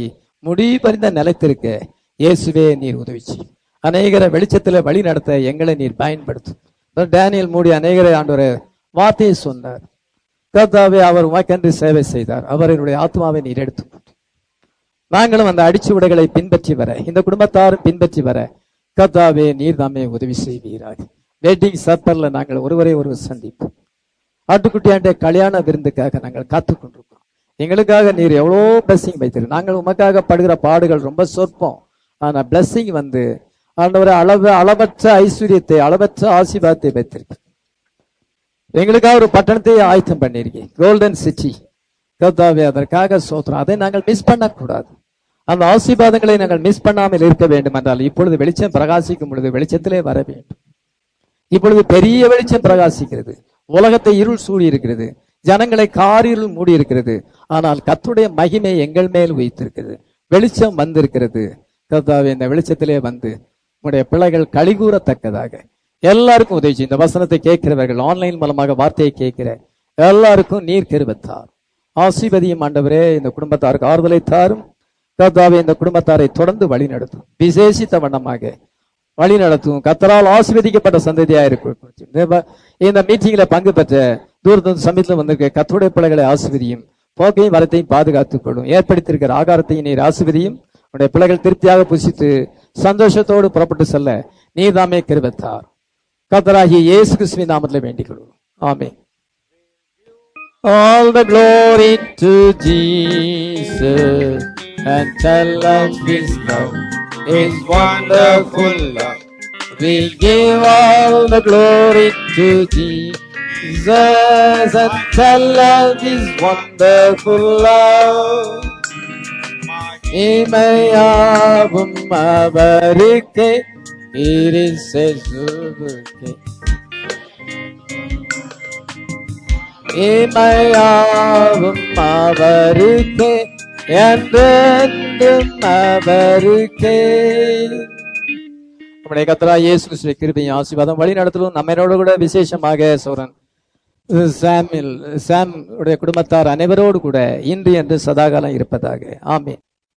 முடிவு பறிந்த நிலைத்திருக்க இயேசுவே நீர் உதவி செய்யும் அநேகரை வெளிச்சத்துல வழி நடத்த எங்களை நீர் பயன்படுத்தும் அதான் டேனியல் மூடி அநேகரை ஆண்டவர் வார்த்தையை சொன்னார் கர்த்தாவே அவர் உமக்கென்று சேவை செய்தார் அவர் என்னுடைய ஆத்மாவை நீர் எடுத்து நாங்களும் அந்த அடிச்சுவடைகளை பின்பற்றி வர இந்த குடும்பத்தாரும் பின்பற்றி வர கர்த்தாவே நீர் தாமே உதவி செய்வீராக வெட்டிங் சப்பர்ல நாங்கள் ஒருவரை ஒருவர் சந்திப்போம் ஆட்டுக்குட்டியாண்ட கல்யாண விருந்துக்காக நாங்கள் காத்து கொண்டிருக்கிறோம் எங்களுக்காக நீர் எவ்வளோ பிளஸ்ஸிங் வைத்திரு நாங்கள் உமக்காக படுகிற பாடுகள் ரொம்ப சொற்பம் ஆனா பிளஸ்ஸிங் வந்து ஆண்டவரை அளவு அளவற்ற ஐஸ்வர்யத்தை அளவற்ற ஆசீர்வாதத்தை வைத்திருக்கு எங்களுக்காக ஒரு பட்டணத்தை ஆயத்தம் பண்ணியிருக்கீங்க கோல்டன் சிட்டி கர்த்தாவே அதற்காக சோத்திரம் அதை நாங்கள் மிஸ் பண்ணக்கூடாது அந்த ஆசீர்வாதங்களை நாங்கள் மிஸ் பண்ணாமல் இருக்க வேண்டும் என்றால் இப்பொழுது வெளிச்சம் பிரகாசிக்கும் பொழுது வெளிச்சத்திலே வர வேண்டும் இப்பொழுது பெரிய வெளிச்சம் பிரகாசிக்கிறது உலகத்தை இருள் சூடி இருக்கிறது ஜனங்களை காரிருள் மூடி இருக்கிறது ஆனால் கர்த்தருடைய மகிமை எங்கள் மேல் வைத்திருக்கிறது வெளிச்சம் வந்திருக்கிறது கர்த்தாவே இந்த வெளிச்சத்திலே வந்து உங்களுடைய பிள்ளைகள் கழிகூறத்தக்கதாக எல்லாருக்கும் உதவி செய்யும். இந்த வசனத்தை கேட்கிறவர்கள் ஆன்லைன் மூலமாக வார்த்தையை கேட்கிற எல்லாருக்கும் நீர் கருவத்தார் ஆசீர்வதியும் ஆண்டவரே இந்த குடும்பத்தாருக்கு ஆறுதலை தாரும் கர்த்தாவே இந்த குடும்பத்தாரை தொடர்ந்து வழி நடத்தும் விசேஷித்த வண்ணமாக வழி நடத்தும் கத்தரால் ஆசீர்வதிக்கப்பட்ட சந்ததியா இருக்கும் இந்த- இந்த மீட்டிங்ல பங்கு பெற்ற தூரத்து சமயத்தில் வந்திருக்க கத்தருடைய பிள்ளைகளை ஆசீர்வதியும் போக்கையும் வரத்தையும் பாதுகாத்துக் கொள்ளும் ஏற்படுத்தியிருக்கிற ஆகாரத்தையும் நீர் ஆசீர்வதியும் உடைய பிள்ளைகள் திருப்தியாக புசித்து சந்தோஷத்தோடு புறப்பட்டு செல்ல நீர்தாமே கிருபத்தார் கத்தராகிய இயேசு கிறிஸ்துவின் நாமத்தில் வேண்டிக் கொள்வோம் ஆமென் All the glory to Jesus and tell of His love, His wonderful love. We give all the glory to Jesus and tell of His wonderful love. இமையாவும் அவருக்கே இரிசெசுவுக்கே இமையாவும் அவருக்கே என்றென்றும் அவருக்கே நம்முடைய கத்தரா இயேசு கிறிஸ்துவின் கிருபையும் ஆசீர்வாதம் வழி நடத்தலும் நம்மளோட கூட விசேஷமாக சோரன் சாமில் சாம் உடைய குடும்பத்தார் அனைவரோடு கூட இன்று என்று சதாகாலம் இருப்பதாக ஆமென்